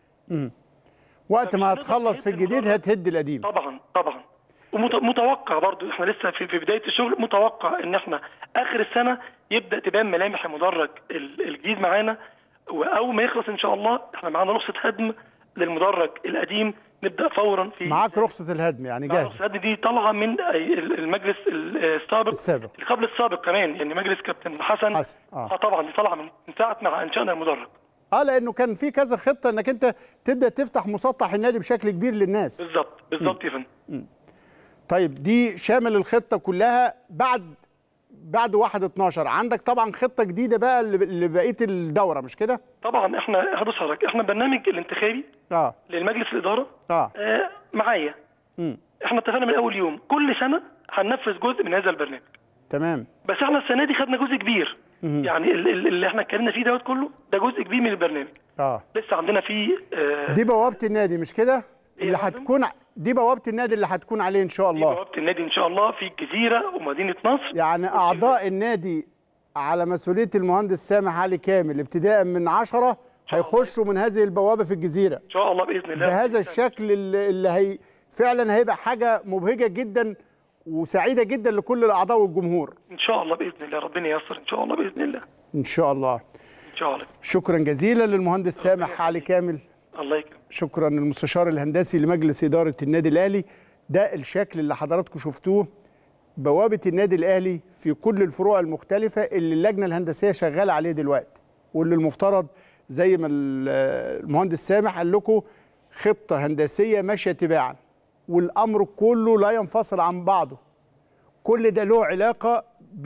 وقت مش ما هنقدر هتخلص في نهد الجديد المدرج. هتهد القديم طبعا طبعا ومتوقع برضو احنا لسه في في بدايه الشغل متوقع ان احنا اخر السنه يبدا تبان ملامح المدرج ال- الجديد معانا واول ما يخلص ان شاء الله احنا معانا رخصه هدم للمدرج القديم نبدا فورا في معاك رخصه الهدم يعني معانا جاهزه رخصه الهدم دي طالعه من ال- المجلس السابق السابق. اللي قبل السابق كمان يعني مجلس كابتن حسن حسن، آه. اه طبعا دي طالعه من من ساعه ما انشانا المدرج اه لانه كان في كذا خطه انك انت تبدا تفتح مسطح النادي بشكل كبير للناس بالظبط بالظبط يا فندم طيب دي شامل الخطه كلها بعد بعد 1 12 عندك طبعا خطه جديده بقى ل- لبقيه الدوره مش كده؟ طبعا احنا هبص حضرتك احنا برنامج الانتخابي اه للمجلس الاداره اه آه، معايا امم احنا اتفقنا من اول يوم كل سنه هننفذ جزء من هذا البرنامج تمام بس احنا السنه دي خدنا جزء كبير يعني ال- ال- اللي احنا اتكلمنا فيه دوت كله ده جزء كبير من البرنامج اه لسه عندنا فيه آه، دي بوابه النادي مش كده؟ إيه اللي يا فندم؟ هتكون دي بوابه النادي اللي هتكون عليه ان شاء دي الله بوابه النادي ان شاء الله في الجزيره ومدينه نصر يعني اعضاء النادي على مسؤوليه المهندس سامح علي كامل ابتداء من عشرة هيخشوا من هذه البوابه في الجزيره ان شاء الله باذن الله بهذا الشكل اللي اللي هي فعلا هيبقى حاجه مبهجه جدا وسعيده جدا لكل الاعضاء والجمهور ان شاء الله باذن الله ربنا ييسر ان شاء الله باذن الله ان شاء الله ان شاء الله شكرا جزيلا للمهندس سامح علي كامل الله يكرمك شكرا المستشار الهندسي لمجلس اداره النادي الاهلي ده الشكل اللي حضراتكم شفتوه بوابه النادي الاهلي في كل الفروع المختلفه اللي اللجنه الهندسيه شغاله عليه دلوقتي واللي المفترض زي ما ال- المهندس سامح قال لكم خطه هندسيه ماشيه تباعا والامر كله لا ينفصل عن بعضه كل ده له علاقه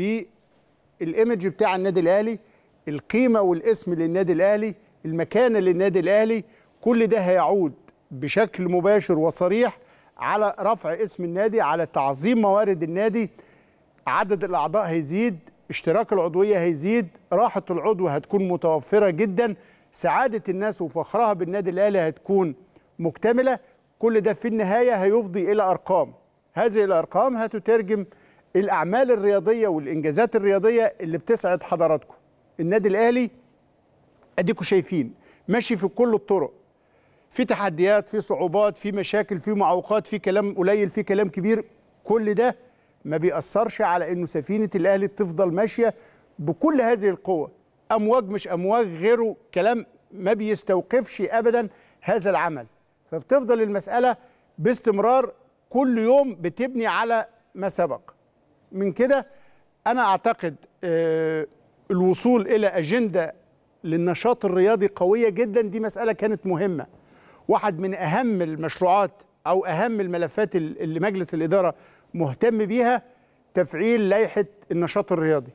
بالايمج بتاع النادي الاهلي القيمه والاسم للنادي الاهلي المكانه للنادي الاهلي كل ده هيعود بشكل مباشر وصريح على رفع اسم النادي على تعظيم موارد النادي عدد الاعضاء هيزيد اشتراك العضويه هيزيد راحه العضو هتكون متوفره جدا سعاده الناس وفخرها بالنادي الاهلي هتكون مكتمله كل ده في النهايه هيفضي الى ارقام هذه الارقام هتترجم الاعمال الرياضيه والانجازات الرياضيه اللي بتسعد حضراتكم النادي الاهلي اديكم شايفين ماشي في كل الطرق في تحديات في صعوبات في مشاكل في معوقات في كلام قليل في كلام كبير كل ده ما بيأثرش على انه سفينه الاهلي تفضل ماشيه بكل هذه القوه امواج مش امواج غيره كلام ما بيستوقفش ابدا هذا العمل فبتفضل المساله باستمرار كل يوم بتبني على ما سبق من كده انا اعتقد آه، الوصول الى اجنده للنشاط الرياضي قويه جدا دي مساله كانت مهمه واحد من اهم المشروعات او اهم الملفات ال- اللي مجلس الاداره مهتم بيها تفعيل لائحه النشاط الرياضي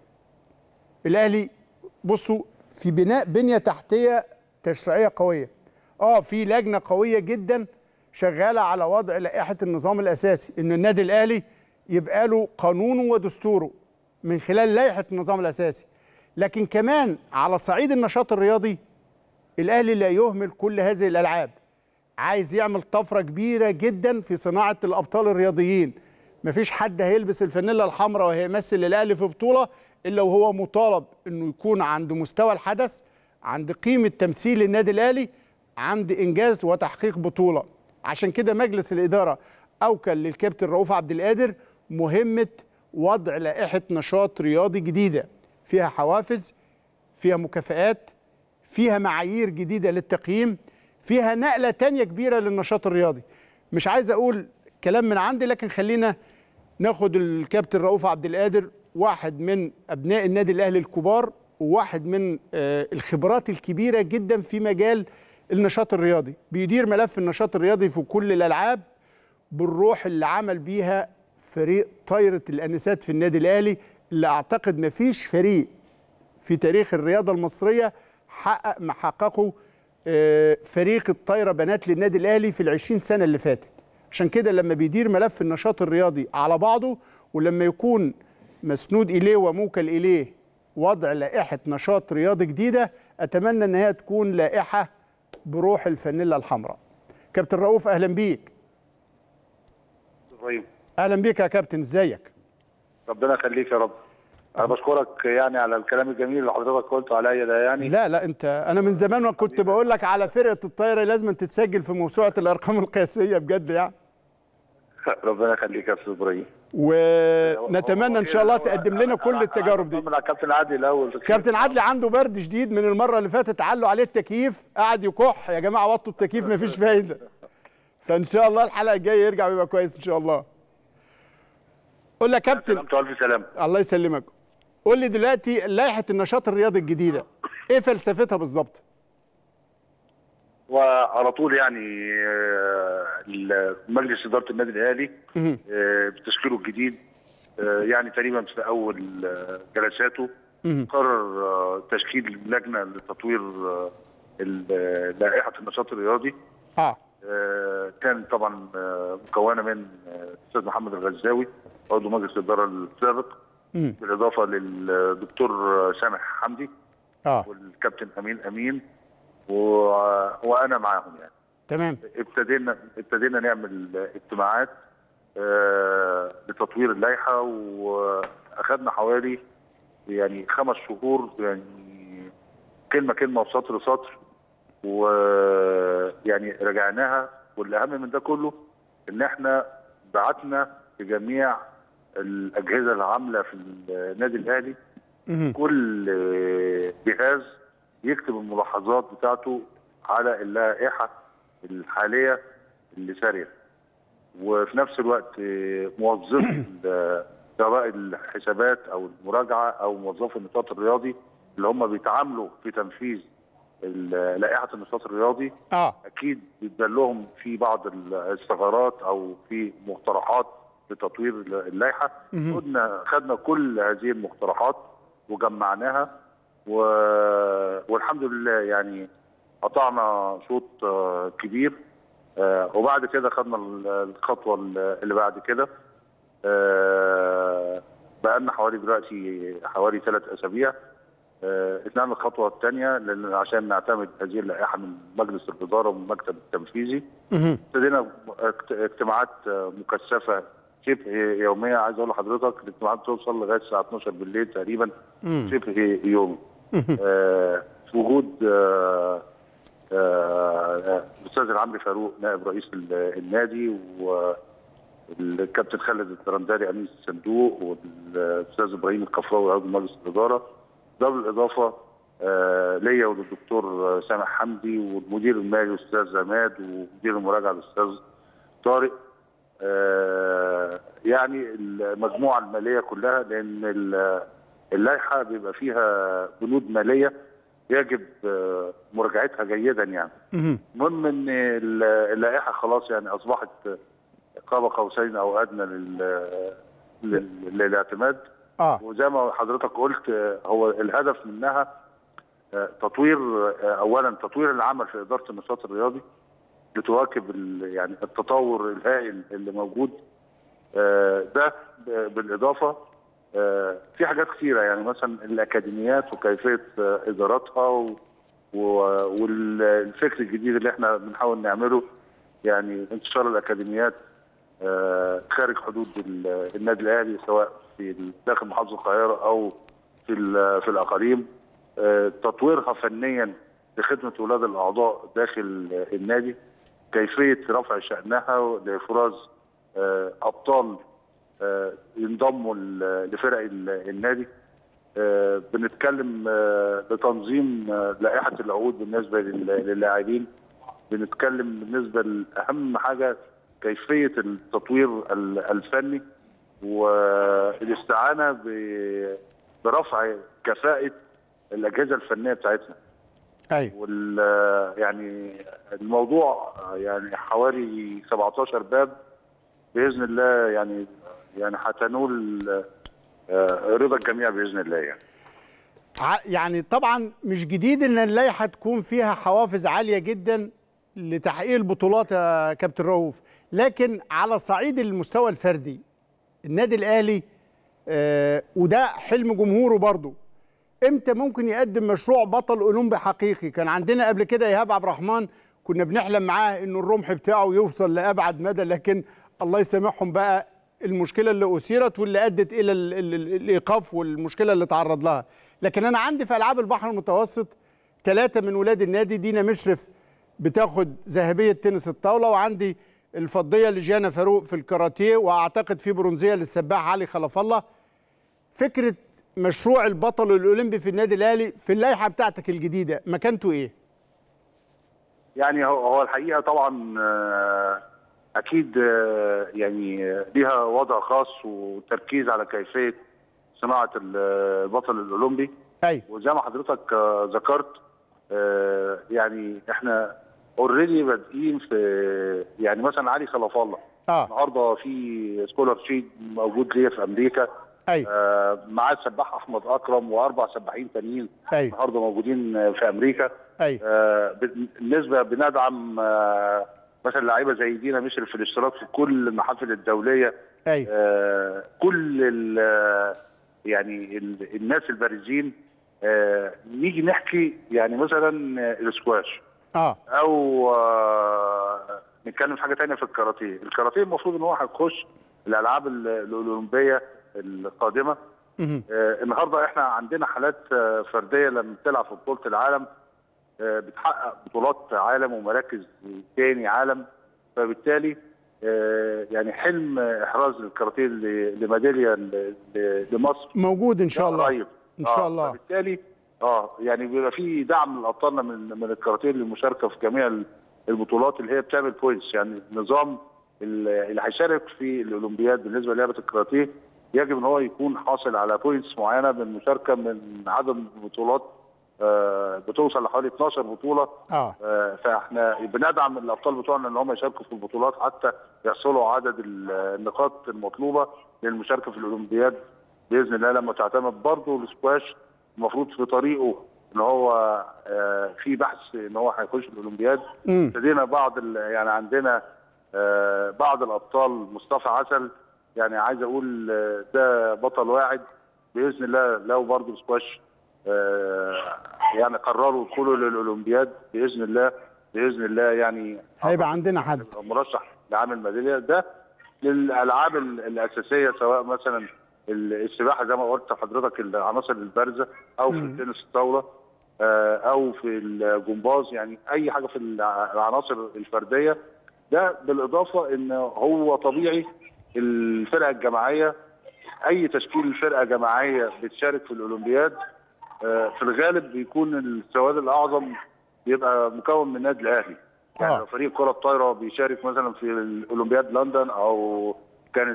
الاهلي بصوا في بناء بنيه تحتيه تشريعيه قويه اه في لجنه قويه جدا شغاله على وضع لائحه النظام الاساسي ان النادي الاهلي يبقى له قانونه ودستوره من خلال لائحه النظام الاساسي لكن كمان على صعيد النشاط الرياضي الاهلي لا يهمل كل هذه الالعاب عايز يعمل طفره كبيره جدا في صناعه الابطال الرياضيين مفيش حد هيلبس الفانيلا الحمراء وهيمثل الاهلي في بطوله الا وهو مطالب انه يكون عند مستوى الحدث عند قيمه تمثيل النادي الاهلي عند انجاز وتحقيق بطوله عشان كده مجلس الاداره اوكل للكابتن رؤوف عبد القادر مهمه وضع لائحه نشاط رياضي جديده فيها حوافز فيها مكافآت فيها معايير جديدة للتقييم فيها نقلة تانية كبيرة للنشاط الرياضي مش عايز أقول كلام من عندي لكن خلينا ناخد الكابتن رؤوف عبد القادر واحد من أبناء النادي الأهلي الكبار وواحد من آه، الخبرات الكبيرة جدا في مجال النشاط الرياضي بيدير ملف النشاط الرياضي في كل الألعاب بالروح اللي عمل بيها فريق طايرة الأنسات في النادي الأهلي اللي أعتقد مفيش فريق في تاريخ الرياضة المصرية حقق ما حققه آه، فريق الطايرة بنات للنادي الأهلي في العشرين سنة اللي فاتت عشان كده لما بيدير ملف النشاط الرياضي على بعضه ولما يكون مسنود إليه وموكل إليه وضع لائحة نشاط رياضي جديدة أتمنى أن هي تكون لائحة بروح الفانيلا الحمراء كابتن رؤوف أهلا بيك طيب أهلا بيك يا كابتن ازيك ربنا يخليك يا رب انا بشكرك يعني على الكلام الجميل اللي حضرتك قلته عليا ده يعني لا لا انت انا من زمان ما كنت بقول لك على فرقه الطايره لازم تتسجل في موسوعه الارقام القياسيه بجد يعني ربنا يخليك يا استاذ ابراهيم ونتمنى ان شاء الله تقدم لنا أنا- كل أنا- التجارب دي أنا على الكابتن عادل الاول كابتن عدلي عنده برد شديد من المره اللي فاتت علوا عليه التكييف قعد يكح يا جماعه وطوا التكييف مفيش فايده فان شاء الله الحلقه الجايه يرجع ويبقى كويس ان شاء الله قول لي يا كابتن سلامته الف سلامه الله يسلمك قول لي دلوقتي لائحه النشاط الرياضي الجديده ايه فلسفتها بالظبط وعلى طول يعني آه، مجلس اداره النادي الاهلي مهم. آه، بتشكيله الجديد آه، يعني تقريبا في اول آه، جلساته مهم. قرر آه، تشكيل لجنه لتطوير آه، ال- لائحه النشاط الرياضي اه آه، كان طبعا آه، مكونه من آه، الاستاذ محمد الغزاوي عضو مجلس الاداره السابق مم. بالاضافه للدكتور آه، سامح حمدي اه والكابتن امين امين و... وانا معاهم يعني تمام ابتدينا ابتدينا نعمل اجتماعات آه، لتطوير اللائحه واخذنا حوالي يعني خمس شهور يعني كلمه كلمه وسطر سطر ويعني راجعناها والاهم من ده كله ان احنا بعتنا لجميع الاجهزه العامله في النادي الاهلي مهم. كل جهاز يكتب الملاحظات بتاعته على اللائحه الحاليه اللي ساريه وفي نفس الوقت موظفي ال- سواء الحسابات او المراجعه او موظفي النشاط الرياضي اللي هم بيتعاملوا في تنفيذ ال- لائحه النشاط الرياضي اه اكيد بيتبان لهم في بعض الثغرات او في مقترحات لتطوير اللائحه مهم. خدنا خدنا كل هذه المقترحات وجمعناها و... والحمد لله يعني قطعنا شوط آه، كبير آه، وبعد كده خدنا ال- الخطوه اللي بعد كده آه، بقالنا حوالي دلوقتي حوالي ثلاث اسابيع آه، اتنقلنا الخطوه الثانيه لان عشان نعتمد هذه اللائحه من مجلس الاداره ومن المكتب التنفيذي مهم. ابتدينا اجت- اجتماعات آه، مكثفه شبه يوميه عايز اقول لحضرتك الاجتماعات توصل لغايه الساعه 12 بالليل تقريبا مم. شبه يومي مهم. آه، في وجود آه، آه، الاستاذ العمري فاروق نائب رئيس ال- النادي والكابتن خالد الترنداري امين الصندوق والاستاذ ابراهيم القفراوي عضو مجلس الاداره ده بالاضافه آه، ليا وللدكتور سامح حمدي والمدير المالي الاستاذ عماد ومدير المراجعه الاستاذ طارق آه، يعني المجموعه الماليه كلها لان ال- اللائحه بيبقى فيها بنود ماليه يجب آه، مراجعتها جيدا يعني مهم. المهم ان ال- اللائحه خلاص يعني اصبحت قاب قوسين او ادنى لل- لل- للاعتماد اه وزي ما حضرتك قلت آه، هو الهدف منها آه، تطوير آه، اولا تطوير العمل في اداره النشاط الرياضي لتواكب ال- يعني التطور الهائل اللي موجود آه، ده ب- بالاضافه آه، في حاجات كثيره يعني مثلا الاكاديميات وكيفيه آه، ادارتها و- و- والفكر الجديد اللي احنا بنحاول نعمله يعني انتشار الاكاديميات آه، خارج حدود ال- النادي الاهلي سواء في داخل محافظه القاهره او في ال- في الاقاليم آه، تطويرها فنيا لخدمه اولاد الاعضاء داخل آه، النادي كيفيه رفع شانها لافراز آه، ابطال آه، ينضموا ل- لفرق ال- النادي آه، بنتكلم آه، لتنظيم آه، لائحه العقود بالنسبه لل- للاعبين بنتكلم بالنسبه لاهم حاجه كيفيه التطوير ال- الفني والاستعانه ب- برفع كفاءه الاجهزه الفنيه بتاعتنا ايوه وال يعني الموضوع يعني حوالي 17 باب باذن الله يعني يعني هتنول آه، رضا الجميع باذن الله يعني ع- يعني طبعا مش جديد ان اللائحه تكون فيها حوافز عاليه جدا لتحقيق البطولات يا كابتن رؤوف لكن على صعيد المستوى الفردي النادي الاهلي آه وده حلم جمهوره برضه امتى ممكن يقدم مشروع بطل اولمبي حقيقي كان عندنا قبل كده ايهاب عبد الرحمن كنا بنحلم معاه انه الرمح بتاعه يوصل لابعد مدى لكن الله يسامحهم بقى المشكله اللي اثيرت واللي ادت الى ال- ال- ال- الايقاف والمشكله اللي تعرض لها لكن انا عندي في العاب البحر المتوسط ثلاثه من ولاد النادي دينا مشرف بتاخد ذهبيه تنس الطاوله وعندي الفضيه لجانا فاروق في الكاراتيه واعتقد في برونزيه للسباح علي خلف الله فكره مشروع البطل الاولمبي في النادي الاهلي في اللائحه بتاعتك الجديده مكانته ايه يعني هو هو الحقيقه طبعا آه، اكيد آه، يعني ليها وضع خاص وتركيز على كيفيه صناعه ال- البطل الاولمبي ايوه وزي ما حضرتك آه، ذكرت آه، يعني احنا اوريدي بادئين في يعني مثلا علي خلف الله اه النهارده في سكولر شيت موجود ليا في امريكا ايوه آه، معاه السباح احمد اكرم واربع سباحين تانيين ايوه النهارده موجودين آه، في امريكا ايوه آه، بالنسبه بندعم آه، مثلا لعيبه زي دينا مشرف في الاشتراك في كل المحافل الدوليه ايوه آه، كل ال- يعني ال- الناس البارزين آه، نيجي نحكي يعني مثلا آه، الاسكواش اه او آه، نتكلم في حاجه تانية في الكاراتيه الكاراتيه المفروض ان هو هيخش الالعاب ال- الاولمبيه القادمه مهم. آه، النهارده احنا عندنا حالات آه، فرديه لما بتلعب في بطوله العالم آه، بتحقق بطولات عالم ومراكز تاني عالم فبالتالي آه، يعني حلم احراز الكاراتيه ل- لميداليه ل- ل- لمصر موجود ان شاء ده الله قريب ان شاء آه، الله فبالتالي اه يعني بيبقى في دعم لابطالنا من من الكاراتيه للمشاركه في جميع البطولات اللي هي بتعمل بوينتس يعني نظام ال- اللي هيشارك في الاولمبياد بالنسبه للعبه الكاراتيه يجب ان هو يكون حاصل على بوينتس معينه بالمشاركه من عدد بطولات آه، بتوصل لحوالي 12 بطوله اه آه، فاحنا بندعم الابطال بتوعنا ان هم يشاركوا في البطولات حتى يحصلوا عدد ال- النقاط المطلوبه للمشاركه في الاولمبياد باذن الله لما تعتمد برضه السكواش المفروض في طريقه ان هو آه، في بحث ان هو هيخش الاولمبياد امم ابتدينا بعض ال- يعني عندنا آه، بعض الابطال مصطفى عسل يعني عايز اقول آه، ده بطل واعد باذن الله لو برضه سكواش آه، يعني قرروا يدخلوا للاولمبياد باذن الله باذن الله يعني هيبقى عندنا حد مرشح لعامل ميداليه ده للالعاب ال- الاساسيه سواء مثلا ال- السباحه زي ما قلت لحضرتك العناصر البارزه او في مم. التنس الطاوله آه، او في الجمباز يعني اي حاجه في الع- العناصر الفرديه ده بالاضافه ان هو طبيعي الفرقه الجماعيه اي تشكيل فرقه جماعيه بتشارك في الاولمبياد آه، في الغالب بيكون السواد الاعظم بيبقى مكون من النادي الاهلي يعني آه. لو فريق كره الطايره بيشارك مثلا في الاولمبياد لندن او كانت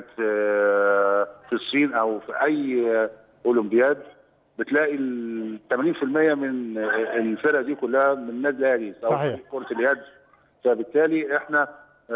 آه، في الصين او في اي آه، اولمبياد بتلاقي ال 80% من آه، الفرق دي كلها من النادي الاهلي سواء صحيح. فريق كره اليد فبالتالي احنا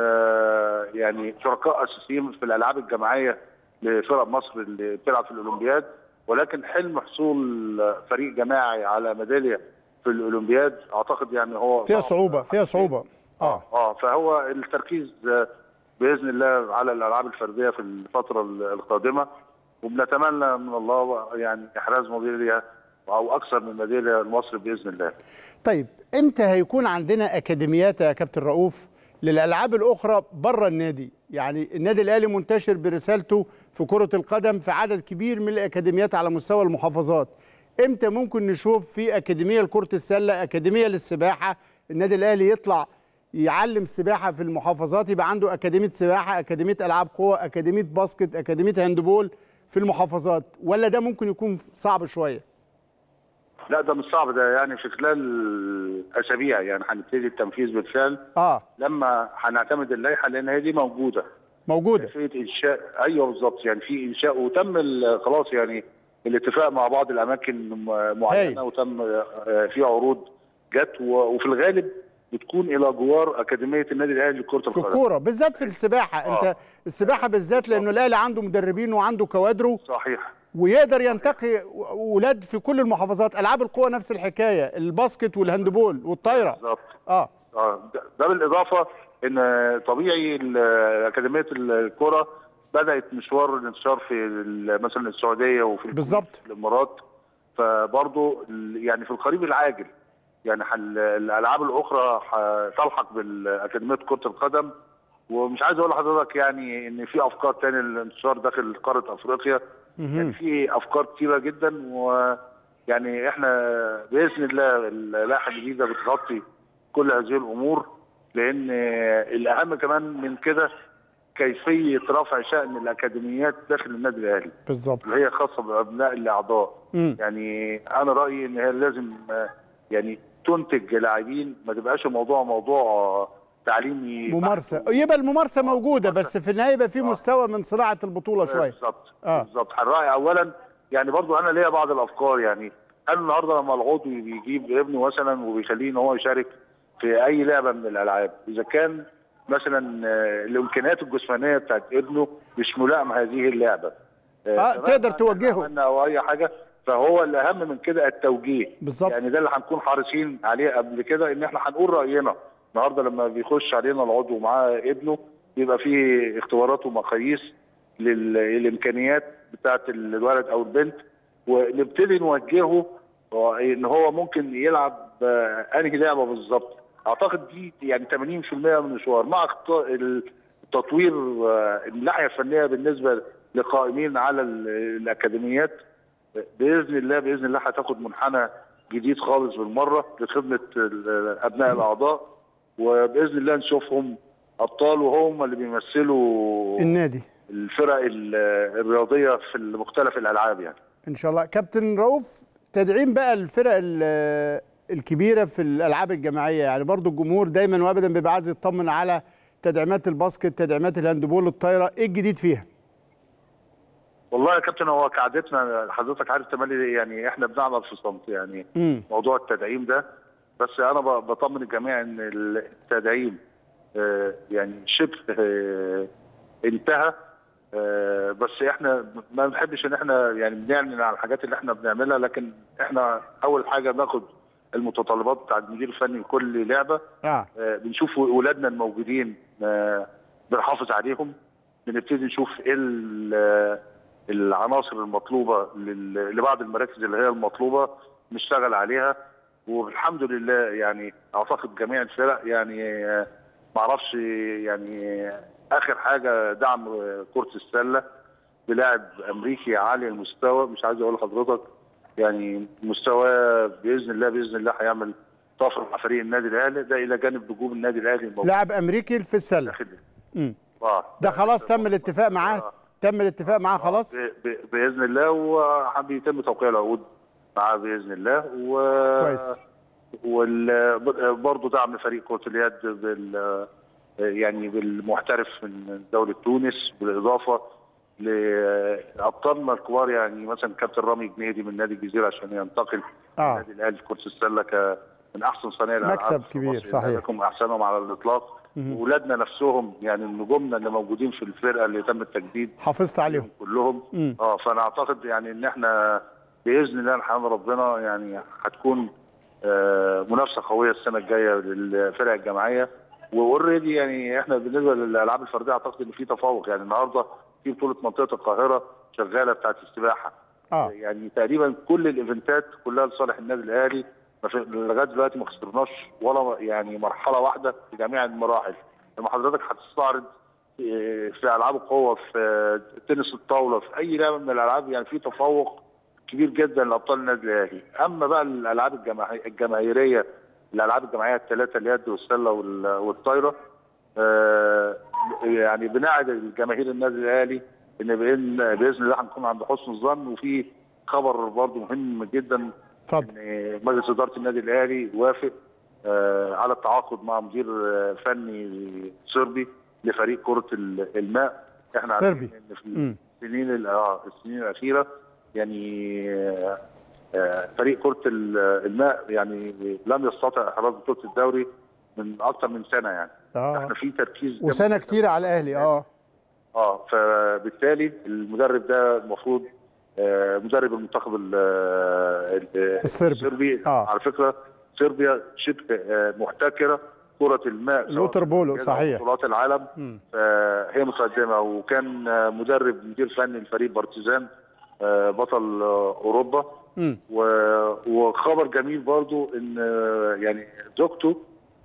آه، يعني شركاء اساسيين في الالعاب الجماعيه لفرق مصر اللي بتلعب في الاولمبياد ولكن حلم حصول فريق جماعي على ميداليه في الاولمبياد اعتقد يعني هو فيها صعب. صعوبه فيها صعوبه اه اه فهو التركيز آه، باذن الله على الالعاب الفرديه في الفتره القادمه وبنتمنى من الله يعني احراز ميداليه او اكثر من ميداليه لمصر باذن الله. طيب امتى هيكون عندنا اكاديميات يا كابتن رؤوف للالعاب الاخرى بره النادي يعني النادي الاهلي منتشر برسالته في كره القدم في عدد كبير من الاكاديميات على مستوى المحافظات امتى ممكن نشوف في اكاديميه لكره السله اكاديميه للسباحه النادي الاهلي يطلع يعلم سباحه في المحافظات يبقى عنده اكاديميه سباحه اكاديميه العاب قوه اكاديميه باسكت اكاديميه هاندبول في المحافظات ولا ده ممكن يكون صعب شويه لا ده مش صعب ده يعني في خلال اسابيع يعني هنبتدي التنفيذ بالفعل اه لما هنعتمد اللائحه لان هي دي موجوده. موجوده كيفيه انشاء ايوه بالظبط يعني في انشاء وتم ال- خلاص يعني الاتفاق مع بعض الاماكن م- هايل. معينه وتم آه، في عروض جت و- وفي الغالب بتكون الى جوار اكاديميه النادي الاهلي لكره في القدم الكوره بالذات في السباحه آه. انت السباحه بالذات لانه الاهلي عنده مدربين وعنده كوادره صحيح ويقدر ينتقي اولاد في كل المحافظات العاب القوه نفس الحكايه الباسكت والهاندبول والطايره بالظبط اه اه ده- ده بالاضافه ان طبيعي ال- اكاديميه الكره بدات مشوار الانتشار في ال- مثلا السعوديه وفي الكويت بالظبط. في الامارات فبرضه ال- يعني في القريب العاجل يعني حل- الالعاب الاخرى هتلحق بالاكاديميه كره القدم ومش عايز اقول لحضرتك يعني ان في افكار تانية للانتشار داخل قاره افريقيا يعني في افكار كتيره جدا ويعني احنا باذن الله اللائحه الجديده بتغطي كل هذه الامور لان الاهم كمان من كده كيفيه رفع شان الاكاديميات داخل النادي الاهلي بالظبط اللي هي خاصه بابناء الاعضاء مم. يعني انا رايي ان هي لازم آه، يعني تنتج لاعبين ما تبقاش الموضوع موضوع آه، تعليمي ممارسه بحت. يبقى الممارسه موجوده بس في النهايه يبقى في مستوى من صناعه البطوله شويه بالظبط آه. بالظبط هنراعي اولا يعني برضو انا ليا بعض الافكار يعني انا النهارده لما العضو بيجيب ابنه مثلا وبيخليه ان هو يشارك في اي لعبه من الالعاب اذا كان مثلا آه، الامكانيات الجسمانيه بتاعت ابنه مش ملائمه هذه اللعبه آه، سواء تقدر بقى توجهه. عملنا او اي حاجه فهو الاهم من كده التوجيه بالظبط. يعني ده اللي هنكون حريصين عليه قبل كده ان احنا هنقول راينا النهارده لما بيخش علينا العضو ومعاه ابنه بيبقى فيه اختبارات ومقاييس لل- للامكانيات بتاعت الولد او البنت ونبتدي نوجهه ان هو ممكن يلعب آه، انهي لعبه بالظبط اعتقد دي يعني 80% من المشوار مع اخطاء التطوير آه، الناحيه الفنيه بالنسبه لقائمين على ال- الاكاديميات باذن الله باذن الله هتاخد منحنى جديد خالص بالمره لخدمه ال- ابناء الاعضاء وباذن الله نشوفهم ابطال وهم اللي بيمثلوا النادي الفرق ال- الرياضيه في مختلف الالعاب يعني ان شاء الله كابتن رؤوف تدعيم بقى الفرق ال- الكبيره في الالعاب الجماعيه يعني برضو الجمهور دايما وابدا بيبقى عايز يطمن على تدعيمات الباسكت تدعيمات الهاندبول الطايره ايه الجديد فيها والله يا كابتن هو كعادتنا حضرتك عارف تملي يعني احنا بنعمل في صمت يعني امم موضوع التدعيم ده بس انا ب- بطمن الجميع ان التدعيم آه، يعني شبه آه، انتهى آه، بس احنا ما بنحبش ان احنا يعني بنعلن عن الحاجات اللي احنا بنعملها لكن احنا اول حاجه بناخد المتطلبات بتاع المدير الفني لكل لعبه اه آه، بنشوف ولادنا الموجودين آه، بنحافظ عليهم بنبتدي نشوف ايه ال- آه، العناصر المطلوبه لل- لبعض المراكز اللي هي المطلوبه نشتغل عليها والحمد لله يعني اعتقد جميع الفرق يعني آه، معرفش يعني آه، اخر حاجه دعم آه، كره السله بلاعب امريكي عالي المستوى مش عايز اقول لحضرتك يعني مستواه باذن الله باذن الله هيعمل طفره مع فريق النادي الاهلي ده الى جانب نجوم النادي الاهلي الموجود لاعب امريكي في السله داخل امم اه ده خلاص تم الاتفاق معاه تم الاتفاق معاه خلاص ب- ب- باذن الله وبيتم توقيع العقود معاه باذن الله و كويس. وال برضه دعم فريق كره اليد بال يعني بالمحترف من دوله تونس بالاضافه لابطالنا الكبار يعني مثلا كابتن رامي جنيدي من نادي الجزيره عشان ينتقل آه. النادي الاهلي في كره السله ك من احسن صانعي الالعاب مكسب في كبير، مصر. صحيح. لكم احسنهم على الاطلاق واولادنا نفسهم يعني نجومنا اللي موجودين في الفرقه اللي تم التجديد حافظت عليهم كلهم مم. اه فانا اعتقد يعني ان احنا باذن الله نحمد ربنا يعني هتكون آه منافسه قويه السنه الجايه للفرق الجماعيه واوريدي يعني احنا بالنسبه للالعاب الفرديه اعتقد ان في تفوق يعني النهارده في بطوله منطقه القاهره شغاله بتاعت السباحه اه يعني تقريبا كل الايفنتات كلها لصالح النادي الاهلي ما في- لغايه دلوقتي ما خسرناش ولا يعني مرحله واحده في جميع المراحل لما حضرتك هتستعرض آه، في العاب القوه في آه، تنس الطاوله في اي لعبه من الالعاب يعني في تفوق كبير جدا لابطال النادي الاهلي اما بقى الالعاب الجماهي- الجماهيريه الالعاب الجماعيه الثلاثه اليد والسله وال- والطايره آه، يعني بنعد الجماهير النادي الاهلي ان باذن باذن الله هنكون عند حسن الظن وفي خبر برضه مهم جدا اتفضل ان مجلس اداره النادي الاهلي وافق آه، على التعاقد مع مدير آه، فني صربي لفريق كره ال- الماء احنا صربي. عارفين ان في مم. السنين ال- اه السنين الاخيره يعني آه، آه، فريق كره ال- الماء يعني لم يستطع احراز بطوله الدوري من اكثر من سنه يعني اه احنا في تركيز جامد وسنه جداً. كتيره على الاهلي اه اه فبالتالي المدرب ده المفروض آه، مدرب المنتخب ال- ال- الصربي. الصربي آه. على فكره صربيا شبه آه، محتكره كره الماء سواء الوتر بولو، في صحيح. بطولات العالم مم. آه، هي متقدمه وكان آه، مدرب مدير فني لفريق بارتيزان آه، بطل آه، اوروبا مم. و- وخبر جميل برضو ان آه، يعني زوجته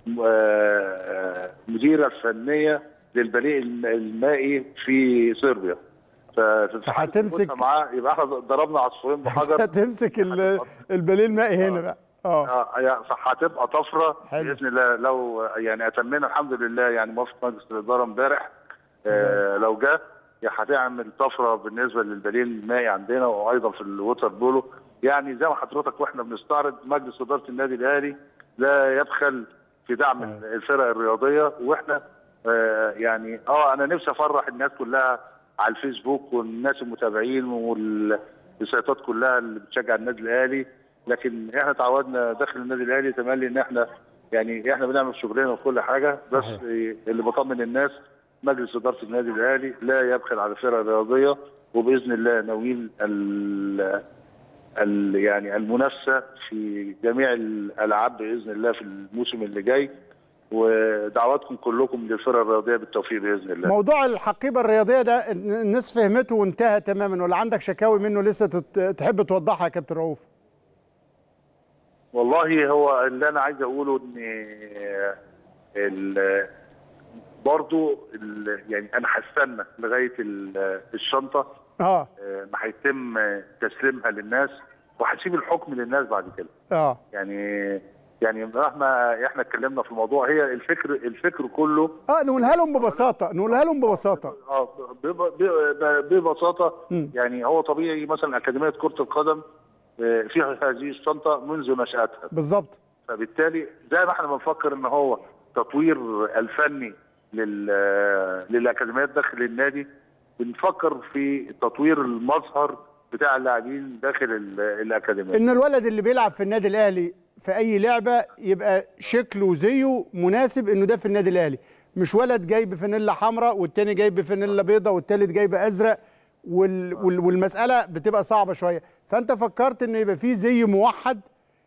آه، مديره فنيه للبريق الم- المائي في صربيا ف- فهتمسك- وجودها معاه يبقى احنا ضربنا عصفورين بحجر هتمسك ال- الباليه المائي هنا بقى اه اه يعني فهتبقى طفره حلو. باذن الله لو يعني اتمنى الحمد لله يعني موافقه مجلس الاداره امبارح آه لو جه هتعمل طفره بالنسبه للبليل المائي عندنا وايضا في الووتر بولو يعني زي ما حضرتك واحنا بنستعرض مجلس اداره النادي الاهلي لا يبخل في دعم صحيح. الفرق الرياضيه واحنا آه يعني اه انا نفسي افرح الناس كلها على الفيسبوك والناس المتابعين والسيطات كلها اللي بتشجع النادي الاهلي لكن احنا تعودنا داخل النادي الاهلي تملي ان احنا يعني احنا بنعمل شغلنا وكل حاجه بس صحيح. اللي بطمن الناس مجلس اداره النادي الاهلي لا يبخل على الفرق الرياضيه وباذن الله ناويين ال ال يعني المنافسه في جميع الالعاب باذن الله في الموسم اللي جاي ودعواتكم كلكم للفرق الرياضيه بالتوفيق باذن الله. موضوع الحقيبه الرياضيه ده الناس فهمته وانتهى تماما ولا عندك شكاوي منه لسه تت- تحب توضحها يا كابتن رؤوف والله هو اللي انا عايز اقوله ان ال- برضو ال- يعني انا هستنى لغايه ال- الشنطه اه آه، ما هيتم تسليمها للناس وهسيب الحكم للناس بعد كده اه يعني يعني مهما احنا اتكلمنا في الموضوع هي الفكر الفكر كله اه نقولها لهم ببساطه نقولها لهم ببساطه اه بب- ب- ببساطه مم. يعني هو طبيعي مثلا اكاديميه كره القدم آه، فيها هذه الشنطه منذ نشاتها بالظبط فبالتالي زي ما احنا بنفكر ان هو تطوير الفني لل للاكاديميات داخل النادي بنفكر في تطوير المظهر بتاع اللاعبين داخل ال- الاكاديميه ان الولد اللي بيلعب في النادي الاهلي في اي لعبه يبقى شكله وزيه مناسب انه ده في النادي الاهلي مش ولد جايب فانيلا حمراء والتاني جايب فانيلا بيضاء والتالت جايب ازرق وال وال والمساله بتبقى صعبه شويه فانت فكرت انه يبقى فيه زي موحد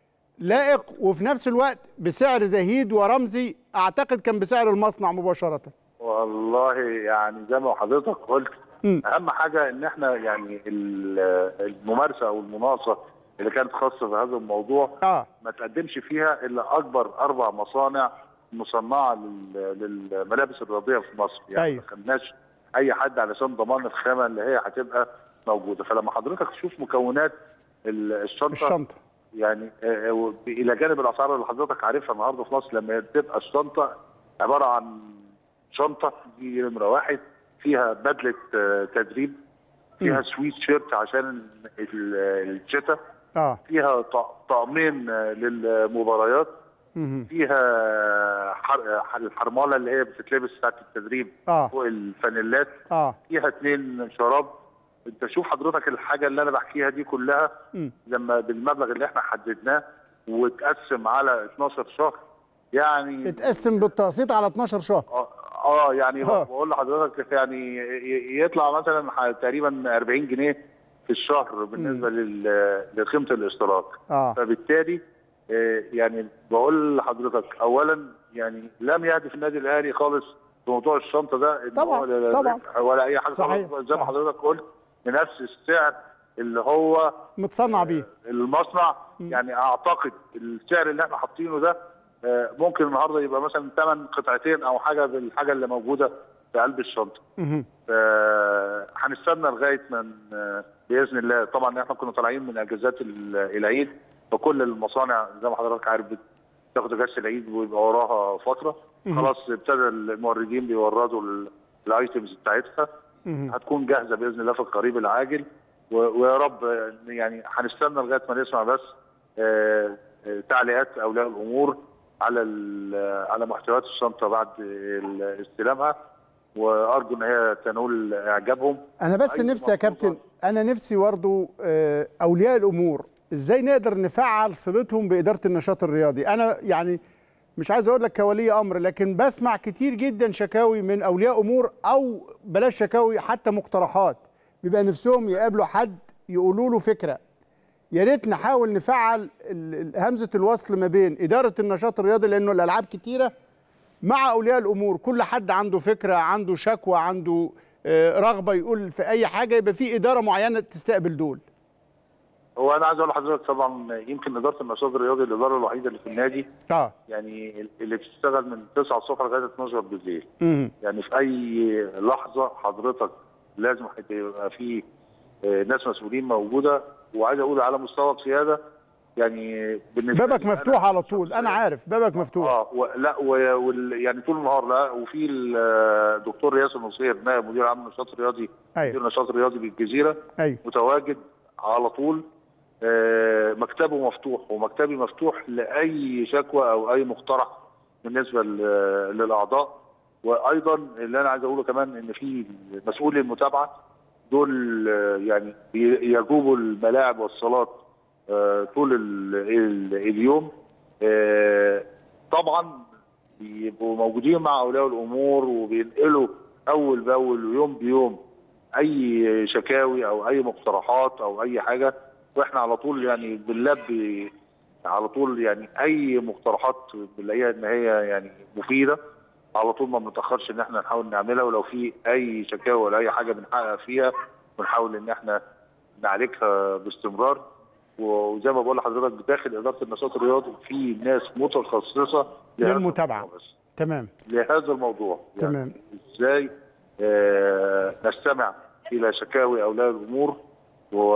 لائق وفي نفس الوقت بسعر زهيد ورمزي اعتقد كان بسعر المصنع مباشره والله يعني زي ما حضرتك قلت مم. اهم حاجه ان احنا يعني ال- الممارسه او المناقصه اللي كانت خاصه بهذا الموضوع اه ما تقدمش فيها الا اكبر اربع مصانع مصنعه لل- للملابس الرياضيه في مصر يعني أيوة. ما خدناش اي حد علشان ضمان الخامه اللي هي هتبقى موجوده فلما حضرتك تشوف مكونات ال- الشنطه الشنطه يعني آه، آه، الى جانب الاسعار اللي حضرتك عارفها النهارده في مصر لما تبقى الشنطه عباره عن شنطه دي نمره واحد فيها بدله آه، تدريب فيها سويت شيرت عشان ال- الشتاء اه فيها ط- طقمين آه، للمباريات مهم. فيها حر- حر- الحرماله اللي هي بتتلبس ساعه التدريب آه. فوق الفانيلات اه فيها اتنين شراب انت شوف حضرتك الحاجه اللي انا بحكيها دي كلها مم. لما بالمبلغ اللي احنا حددناه وتقسم على 12 شهر يعني اتقسم بالتقسيط على 12 شهر اه, آه يعني آه. بقول لحضرتك يعني ي- يطلع مثلا ح- تقريبا 40 جنيه في الشهر بالنسبه لل- لقيمه الاشتراك اه فبالتالي آه، يعني بقول لحضرتك اولا يعني لم يهدف النادي الاهلي خالص في موضوع الشنطه ده إن طبعاً، هو لا- طبعاً. ولا اي حاجه صحيح، خالص زي ما صحيح. حضرتك قلت بنفس السعر اللي هو متصنع بيه المصنع يعني اعتقد السعر اللي احنا حاطينه ده آه، ممكن النهارده يبقى مثلا ثمن قطعتين او حاجه بالحاجه اللي موجوده في قلب الشنطه مهم. آه، هنستنى لغايه من آه، باذن الله طبعا احنا كنا طالعين من اجازات ال- العيد فكل المصانع زي ما حضرتك عارف بتاخد اجازه العيد ويبقى وراها فتره خلاص ابتدى الموردين بيوردوا ال- الايتمز بتاعتها مهم. هتكون جاهزه باذن الله في القريب العاجل و- ويا رب آه، يعني هنستنى لغايه ما نسمع بس آه، آه، تعليقات اولياء الامور على ال- على محتويات الشنطه بعد ال- استلامها وارجو ان هي تنول اعجابهم انا بس أي نفسي يا ملحوظات؟ كابتن انا نفسي برضو آه، اولياء الامور ازاي نقدر نفعل صلتهم باداره النشاط الرياضي انا يعني مش عايز اقول لك كولي امر لكن بسمع كتير جدا شكاوي من اولياء امور او بلاش شكاوي حتى مقترحات بيبقى نفسهم يقابلوا حد يقولوا له فكره يا ريت نحاول نفعل ال- ال- همزه الوصل ما بين اداره النشاط الرياضي لانه الالعاب كتيره مع اولياء الامور كل حد عنده فكره عنده شكوى عنده آه، رغبه يقول في اي حاجه يبقى في اداره معينه تستقبل دول هو انا عايز اقول لحضرتك طبعا يمكن اداره النشاط الرياضي الاداره الوحيده اللي في النادي اه يعني اللي بتشتغل من 9 الصبح لغايه 12 بالليل مم. يعني في اي لحظه حضرتك لازم هيبقى في آه، ناس مسؤولين موجوده وعايز اقول على مستوى القياده يعني بالنسبه بابك لي مفتوح أنا على طول انا عارف بابك مفتوح اه و- لا و- وال يعني طول النهار لا وفي الدكتور رياس النصير نائب مدير عام النشاط الرياضي أيوة. مدير النشاط الرياضي بالجزيره ايوه متواجد على طول آه، مكتبه مفتوح ومكتبي مفتوح لاي شكوى او اي مقترح بالنسبه ل- للاعضاء وايضا اللي انا عايز اقوله كمان ان في مسؤولي المتابعه دول آه، يعني بي- يجوبوا الملاعب والصالات آه، طول ال- ال- اليوم آه، طبعا بيبقوا موجودين مع اولياء الامور وبينقلوا اول باول ويوم بيوم اي شكاوي او اي مقترحات او اي حاجه واحنا على طول يعني بنلبي على طول يعني اي مقترحات بنلاقيها ان هي يعني مفيده على طول ما بنتاخرش ان احنا نحاول نعملها ولو في اي شكاوى ولا اي حاجه بنحقق فيها بنحاول ان احنا نعالجها باستمرار وزي ما بقول لحضرتك داخل اداره النشاط الرياضي في ناس متخصصه لهذا للمتابعة. الموضوع بس. تمام لهذا الموضوع يعني تمام. ازاي آه نستمع الى شكاوي اولياء الامور و...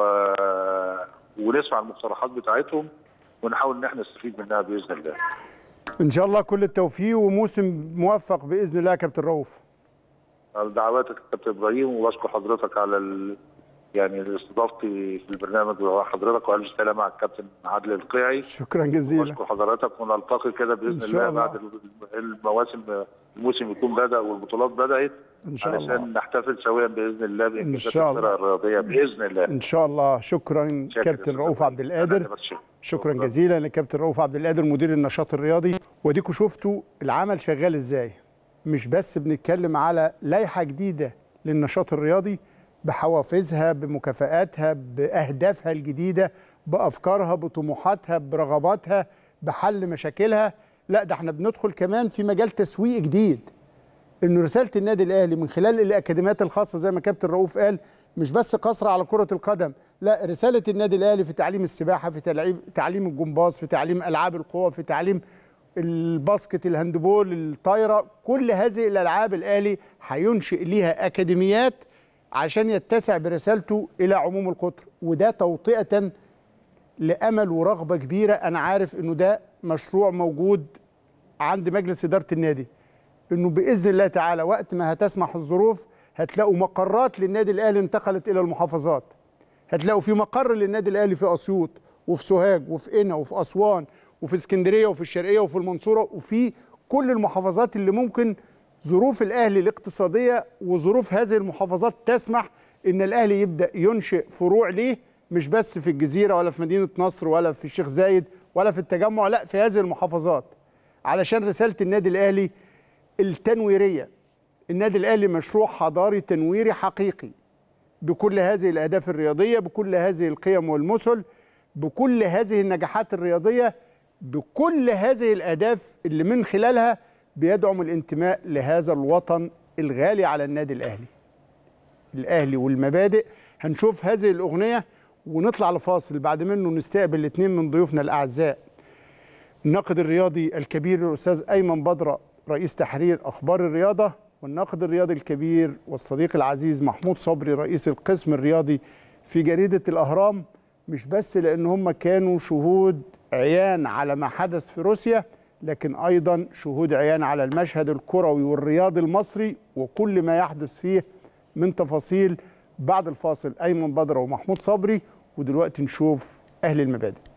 ونسمع المقترحات بتاعتهم ونحاول ان احنا نستفيد منها باذن الله ان شاء الله كل التوفيق وموسم موفق باذن الله يا كابتن رؤوف على دعواتك يا كابتن ابراهيم وبشكر حضرتك على ال... يعني استضافتي في البرنامج وحضرتك والف سلامه على الكابتن عادل القيعي شكرا جزيلا بشكر حضرتك ونلتقي كده إن باذن شاء الله الله. بعد المواسم الموسم يكون بدا والبطولات بدات ان شاء الله علشان نحتفل سويا باذن الله بانجازات شاء الله. الفرق الرياضيه باذن الله ان شاء الله شكرا شاكر كابتن يا رؤوف أستاذ عبد إبراهيم. القادر أنا بتشكر. شكرا جزيلا لكابتن رؤوف عبد القادر مدير النشاط الرياضي واديكوا شفتوا العمل شغال ازاي مش بس بنتكلم على لائحه جديده للنشاط الرياضي بحوافزها بمكافآتها باهدافها الجديده بافكارها بطموحاتها برغباتها بحل مشاكلها لا ده احنا بندخل كمان في مجال تسويق جديد انه رساله النادي الاهلي من خلال الاكاديميات الخاصه زي ما كابتن رؤوف قال مش بس قصر على كره القدم لا رساله النادي الاهلي في تعليم السباحه في تعليم تعليم الجمباز في تعليم العاب القوى في تعليم الباسكت الهاندبول الطايره كل هذه الالعاب الاهلي هينشئ ليها اكاديميات عشان يتسع برسالته الى عموم القطر وده توطئه لامل ورغبه كبيره انا عارف انه ده مشروع موجود عند مجلس اداره النادي انه باذن الله تعالى وقت ما هتسمح الظروف هتلاقوا مقرات للنادي الاهلي انتقلت الى المحافظات هتلاقوا في مقر للنادي الاهلي في اسيوط وفي سوهاج وفي قنا وفي اسوان وفي اسكندريه وفي الشرقيه وفي المنصوره وفي كل المحافظات اللي ممكن ظروف الاهلي الاقتصاديه وظروف هذه المحافظات تسمح ان الاهلي يبدا ينشئ فروع ليه مش بس في الجزيره ولا في مدينه نصر ولا في الشيخ زايد ولا في التجمع لا في هذه المحافظات علشان رساله النادي الاهلي التنويريه النادي الاهلي مشروع حضاري تنويري حقيقي بكل هذه الاهداف الرياضيه بكل هذه القيم والمثل بكل هذه النجاحات الرياضيه بكل هذه الاهداف اللي من خلالها بيدعم الانتماء لهذا الوطن الغالي على النادي الاهلي الاهلي والمبادئ هنشوف هذه الاغنيه ونطلع لفاصل بعد منه نستقبل الاثنين من ضيوفنا الاعزاء الناقد الرياضي الكبير الاستاذ ايمن بدره رئيس تحرير اخبار الرياضه والناقد الرياضي الكبير والصديق العزيز محمود صبري رئيس القسم الرياضي في جريده الاهرام مش بس لان هم كانوا شهود عيان على ما حدث في روسيا لكن ايضا شهود عيان على المشهد الكروي والرياضي المصري وكل ما يحدث فيه من تفاصيل بعد الفاصل ايمن بدره ومحمود صبري ودلوقتي نشوف اهل المبادئ